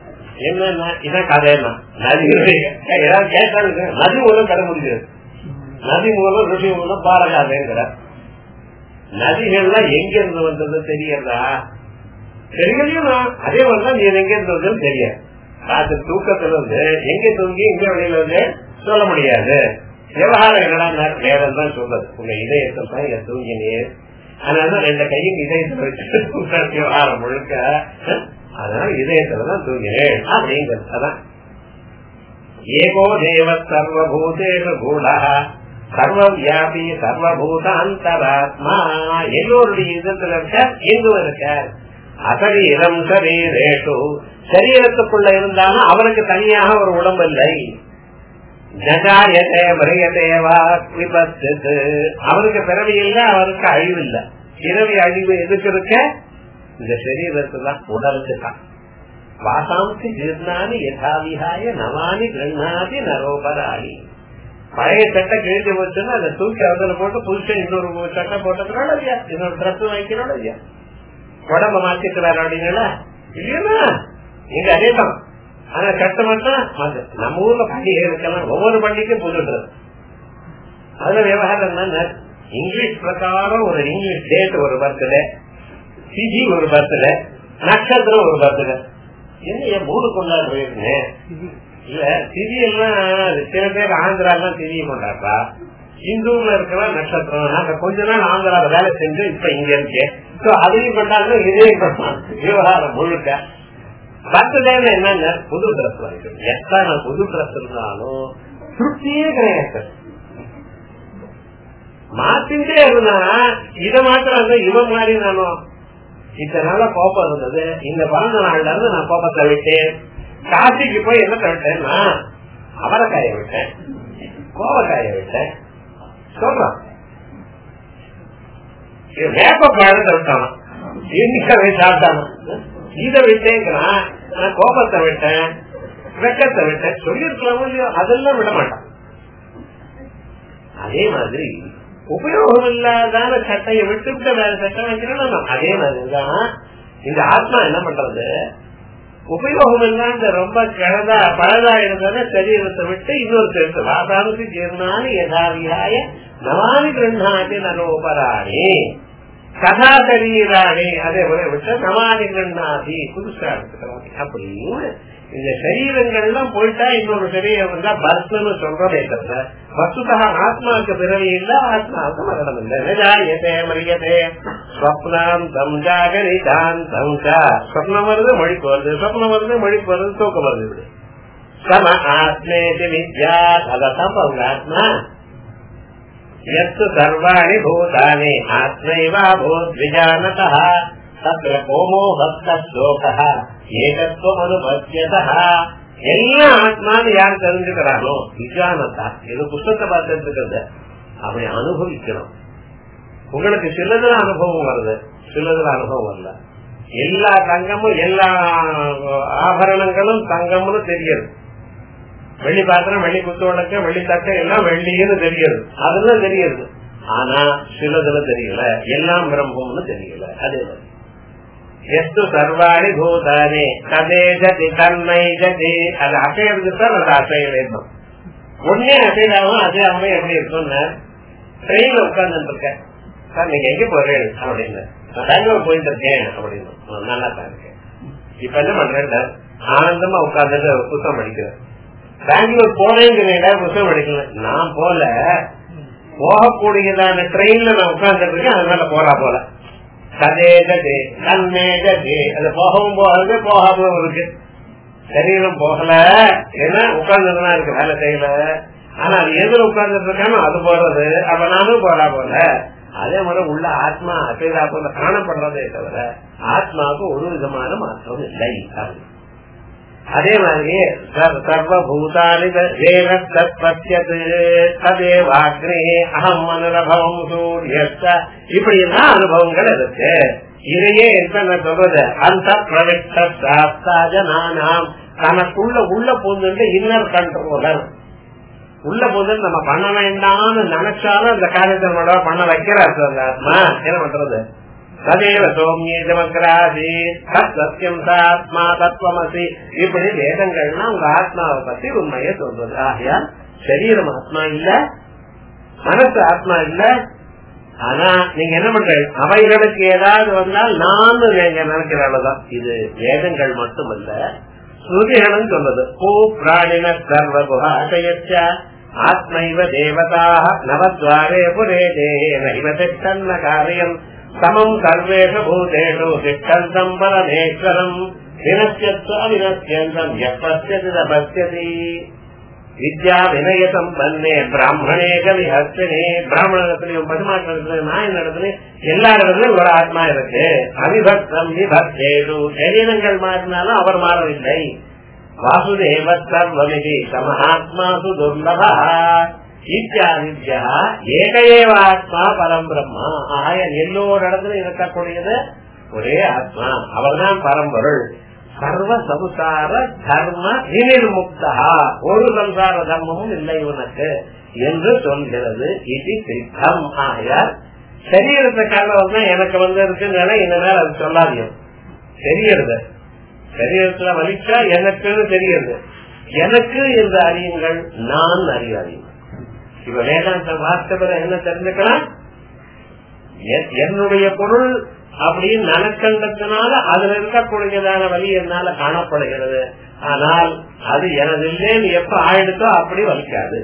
என்னன்னா இதான் கதை என்ன நதி ஏதாவது கேட்டாலும் நதி ஒன்றும் கடை முடியாது நதி மூலம் ரிஷி மூலம் பாரகாதேங்கிற நதிகள்லாம் எங்க இருந்து வந்தது தெரியறதா தெரியலையும் அதே மாதிரிதான் நீ எங்க இருந்து வந்தது தெரியாது ராத்திரி தூக்கத்துல இருந்து எங்க தூங்கி எங்க வெளியில வந்து சொல்ல முடியாது விவகாரம் என்னடா வேதம் தான் சொல்றது உங்க இதயத்தில் தான் இங்க தூங்கினீர் அதனால ரெண்டு கையும் இதயத்துல வச்சு விவகாரம் முழுக்க அதனால இதயத்துலதான் தூங்கினேன் அப்படிங்கிறது அதான் ஏகோ தேவ சர்வபூதேஷு கூடா சர்வ வியாபி சர்வபூத அந்தராத்மா எல்லோருடைய இதத்துல இருக்க எங்கும் இருக்க அசரீரம் சரீரேஷு சரீரத்துக்குள்ள இருந்தாலும் அவனுக்கு தனியாக ஒரு உடம்பு இல்லை ஜகாயதே மிருகதேவா விபத்து அவருக்கு பிறவி இல்லை அவருக்கு அழிவு இல்லை பிறவி அழிவு எதுக்கு இருக்க இந்த சரீரத்துல தான் உடலுக்கு தான் வாசாம்சி ஜீர்ணானி யதாவிகாய நவானி கிருண்ணாதி நரோபராணி பழைய சட்டை கிழிஞ்சு போச்சுன்னா அதை தூக்கி அதுல போட்டு புதுசா இன்னொரு சட்டை போட்டதுனால இல்லையா இன்னொரு ட்ரெஸ் வாங்கிக்கிறோம் இல்லையா உடம்ப மாத்திக்கிறாரு அப்படிங்களா இல்லையா இங்க அதேதான் ஆனா சட்டை மட்டும் நம்ம ஊர்ல பண்டிகை இருக்கலாம் ஒவ்வொரு பண்டிகைக்கும் புது ட்ரெஸ் அதுல விவகாரம் என்னன்னா இங்கிலீஷ் பிரகாரம் ஒரு இங்கிலீஷ் டேட் ஒரு பர்த்டே திதி ஒரு பர்த்டே நட்சத்திரம் ஒரு பர்த்டே என்ன என் மூணு கொண்டாடு போயிருக்கேன் இல்ல திதி எல்லாம் சில பேர் ஆந்திராலாம் திதியை கொண்டாடுறா இந்தூர்ல இருக்கலாம் நட்சத்திரம் நாங்க கொஞ்ச நாள் ஆந்திரால வேலை செஞ்சு இப்ப இங்க இருக்கேன் அதையும் கொண்டாடுறோம் இதையும் கொண்டாடுறோம் விவகாரம் முழுக்க பர்த்டேல என்னங்க புது ட்ரெஸ் வாங்கிக்கணும் எத்தனை புது ட்ரெஸ் இருந்தாலும் திருப்தியே கிடையாது மாத்திட்டே இருந்தா இத மாத்திரம் இவன் மாதிரி நானும் இத்தனை நாள கோபம் இருந்தது இந்த பிறந்த நாள்ல இருந்து நான் கோபத்தை விட்டேன் காசிக்கு போய் என்ன விட்டேன்னா அவரைக்காய விட்டேன் கோவக்காய விட்டேன் சொல்றான் வேப்ப பழத்தை விட்டானா இன்னைக்கு சாப்பிட்டானா இதை விட்டேங்கிறான் நான் கோபத்தை விட்டேன் வெக்கத்தை விட்டேன் சொல்லிருக்கலாம் இல்லையோ அதெல்லாம் விட மாட்டான் அதே மாதிரி உபயோகம் இல்லாதான சட்டையை விட்டு வேற சட்டை வைக்கிறோம் அதே மாதிரிதான் இந்த ஆத்மா என்ன பண்றது உபயோகம் இல்லாத ரொம்ப கிழதா பழதா இருந்தத சரீரத்தை விட்டு இன்னொரு சேர்த்து வாசாவுக்கு ஜீர்ணானி யதாவியாய நவானி கிருண்ணாதி நரோபராணி கதா சரீராணி அதே போல விட்டு நவானி கிருண்ணாதி புதுசா எடுத்துக்கிறாங்க அப்படின்னு இந்த சரீரங்கள் எல்லாம் போயிட்டா இன்னொரு சரீரம் வந்தா பர்த்னு சொல்றதே தவிர வசுதா ஆத்மாவுக்கு பிறவி இல்ல ஆத்மாவுக்கு மரணம் இல்லை நிஜாயதே மரியதே ஸ்வப்னாம் தம் ஜாகரிதான் தம் ஸ்வப்னம் வருது மொழிக்கு வருது ஸ்வப்னம் வருது மொழிக்கு வருது தூக்கம் வருது இப்படி சம ஆத்மேதி வித்யா அதத்தான் அவங்க ஆத்மா எத்து சர்வாணி பூதானி ஆத்மைவா பூத் விஜானதா தத்திர கோமோ பக்த சோகா ஏகத்துவம் அனுபத்தியதா எல்லா ஆத்மான்னு யார் தெரிஞ்சுக்கிறானோ விஜானதா இது புத்தகத்தை பார்த்து இருக்கிறது அப்படி அனுபவிக்கணும் உங்களுக்கு சிலதுல அனுபவம் வருது சிலதுல அனுபவம் வரல எல்லா தங்கமும் எல்லா ஆபரணங்களும் தங்கம்னு தெரியுது வெள்ளி பாத்திரம் வெள்ளி குத்து வழக்கம் வெள்ளி தக்க எல்லாம் வெள்ளின்னு தெரியுது அதுதான் தெரியுது ஆனா சிலதுல தெரியல எல்லாம் பிரம்மம்னு தெரியல அதே மாதிரி எஸ்து சர்வாணி பூதானி கதே ஜதி தன்மை ஜதி அது அசையறதுக்கு தான் அது அசைய வேண்டும் ஒன்னே அசையாம அசையாம எப்படி இருக்கும்னு ட்ரெயின்ல உட்கார்ந்து இருக்கேன் சார் நீங்க எங்க போறேன் அப்படின்னு நான் பெங்களூர் போயிட்டு இருக்கேன் அப்படின்னு நல்லா தான் இருக்கேன் இப்ப என்ன பண்றேன் ஆனந்தமா உட்கார்ந்துட்டு புத்தகம் படிக்கிறேன் பெங்களூர் போறேங்கிறீங்க புத்தகம் படிக்கல நான் போல போகக்கூடியதான ட்ரெயின்ல நான் உட்கார்ந்துட்டு இருக்கேன் அதனால போறா போல கதே கதே கண்ணே கதே அது போகவும் போகிறது போகாமலும் இருக்கு சரீரம் போகல ஏன்னா உட்கார்ந்துதான் இருக்கு வேலை செய்யல ஆனா அது எதிர உட்கார்ந்துட்டு இருக்கானோ அது போறது அப்ப நானும் போறா போல அதே மாதிரி உள்ள ஆத்மா அசைதா போல காணப்படுறதே தவிர ஆத்மாவுக்கு ஒரு விதமான மாற்றம் இல்லை அதே மாதிரி சர்வபூதானி பசியது ததேவாக்னே அகம் அனுபவம் சூரியஸ்த இப்படி எல்லாம் அனுபவங்கள் இருக்கு இதையே என்ன சொல்றது அந்த பிரவிஷ்டாஜனானாம் தனக்குள்ள உள்ள பூந்து இன்னர் கண்ட்ரோலர் உள்ள போது நம்ம பண்ண வேண்டாம்னு நினைச்சாலும் அந்த காரியத்தை நம்ம பண்ண வைக்கிறார் ஆத்மா என்ன பண்றது ததேவ சோமியமக்ராசி சத்தியம் சாத்மா தத்துவமசி இப்படி வேதங்கள்னா உங்க ஆத்மாவை பத்தி உண்மையை சொல்றது ஆகையால் சரீரம் ஆத்மா இல்ல மனசு ஆத்மா இல்ல ஆனா நீங்க என்ன பண்றீங்க அவைகளுக்கு ஏதாவது வந்தால் நான் நீங்க நினைக்கிறதான் இது வேதங்கள் மட்டுமல்ல ஸ்ருதிகளும் சொல்றது பூ பிராணின சர்வ குஹாசயச்ச ஆத்மைவ தேவதாக நவத்வாரே புரே தேன திஷ்டன்ன காரியம் சமம் சர்வேஷு பூதேஷு திஷ்டந்தம் பரமேஸ்வரம் வினசியத்வ வினசியந்தம் எப்பசியதி தபஸ்யதி வித்யா வினய சம்பன்னே பிராமணே கவிஹஸ்தினே பிராமணத்திலையும் பசுமாட்டத்திலையும் நாய் நடத்திலையும் எல்லா இடத்துலயும் ஒரு ஆத்மா இருக்கு அவிபக்தம் விபக்தேது சரீரங்கள் மாறினாலும் அவர் மாறவில்லை வாசுதேவ சர்வமிதி சமஹாத்மாசு துர்லபா இத்தியாதித்யா ஏக ஏவ ஆத்மா பரம் பிரம்மா ஆய எல்லோரு இடத்துல இருக்கக்கூடியது ஒரே ஆத்மா அவர்தான் பரம்பொருள் சர்வ சம்சார தர்ம வினிர்முக்தா ஒரு சம்சார தர்மமும் இல்லை உனக்கு என்று சொல்கிறது இது சித்தம் ஆகையால் சரீரத்தை காரணம் எனக்கு வந்து இருக்குன்னு இனிமேல் அது சொல்லாதியும் தெரியறது சரீரத்துல வலிச்சா எனக்குன்னு தெரியுது எனக்கு இந்த அறியுங்கள் நான் அறியாதீங்க இப்ப வேதாந்த வாஸ்தவரை என்ன தெரிஞ்சுக்கலாம் என்னுடைய பொருள் அப்படின்னு நனக்கண்டத்தினால அதுல இருக்கக்கூடியதான வலி என்னால காணப்படுகிறது ஆனால் அது எனது இல்லைன்னு எப்ப ஆயிடுத்தோ அப்படி வலிக்காது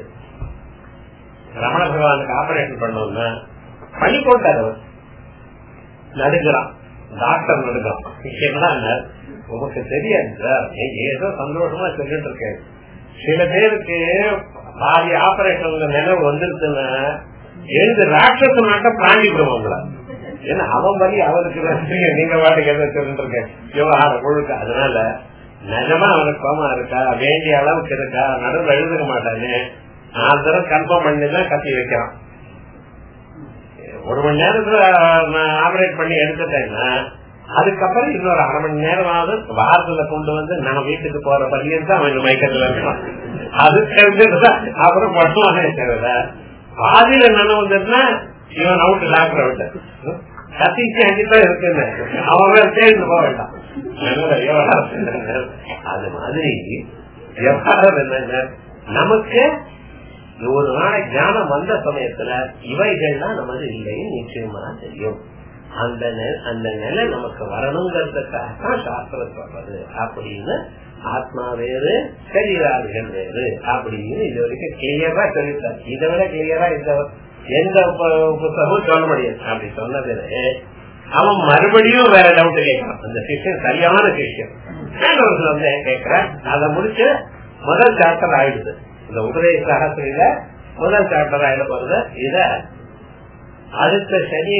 ரமண பகவானுக்கு ஆபரேஷன் பண்ணோம்னா பணி போட்டார் நடுக்கிறான் டாக்டர் நடுக்கிறான் உனக்கு தெரியாது சார் ஏதோ சந்தோஷமா சொல்லிட்டு இருக்கேன் சில பேருக்கு பாதி ஆபரேஷன் நினைவு வந்துருச்சுன்னா எழுந்து ராட்சச நாட்டம் பிராண்டி விடுவாங்களா ஏன்னா அவன் வழி அவருக்கு நீங்க வாட்டுக்கு எதை சொல்லிட்டு இருக்கேன் விவகாரம் முழுக்க அதனால நிஜமா அவனுக்கு கோமா இருக்கா வேண்டிய அளவுக்கு இருக்கா நடுவில் எழுதுக்க மாட்டானே நாலு தடவை கன்ஃபார்ம் பண்ணி தான் கத்தி வைக்கிறான் ஒரு மணி நேரத்துல ஆபரேட் பண்ணி எடுத்துட்டேன்னா அதுக்கப்புறம் இன்னொரு அரை மணி நேரமாவது வாரத்துல கொண்டு வந்து நான் வீட்டுக்கு போற பள்ளியும் தான் அவன் மயக்கத்துல இருக்கான் அது தெரிஞ்சுதான் அப்புறம் பண்ணுவானே தெரியல பாதியில என்ன வந்துருன்னா இவன் அவுட் டாக்டர் விட்டு கத்திச்சு அங்கிதான் இருக்குன்னு அவன் சேர்ந்து போக வேண்டாம் அது மாதிரி விவகாரம் என்னங்க நமக்கு ஒரு நாளை ஞானம் வந்த சமயத்துல இவைகள்லாம் நமது இல்லைன்னு நிச்சயமா தெரியும் அந்த அந்த நிலை நமக்கு வரணுங்கிறதுக்காக சாஸ்திரம் சொல்றது அப்படின்னு ஆத்மா வேறு சரீராதிகள் வேறு அப்படின்னு இது வரைக்கும் கிளியரா சொல்லிட்டார் இதை விட கிளியரா இந்த எந்த புத்தகமும் சொல்ல முடியாது அப்படி சொன்னது அவன் மறுபடியும் வேற டவுட் கேட்கறான் அந்த சிஷ்யம் சரியான சிஷ்யம் வந்து கேட்கிறேன் அதை முடிச்சு முதல் சாப்டர் ஆயிடுது இந்த உபதேச சகத்தில முதல் சாப்டர் ஆயிட போறது இத அடுத்த சனி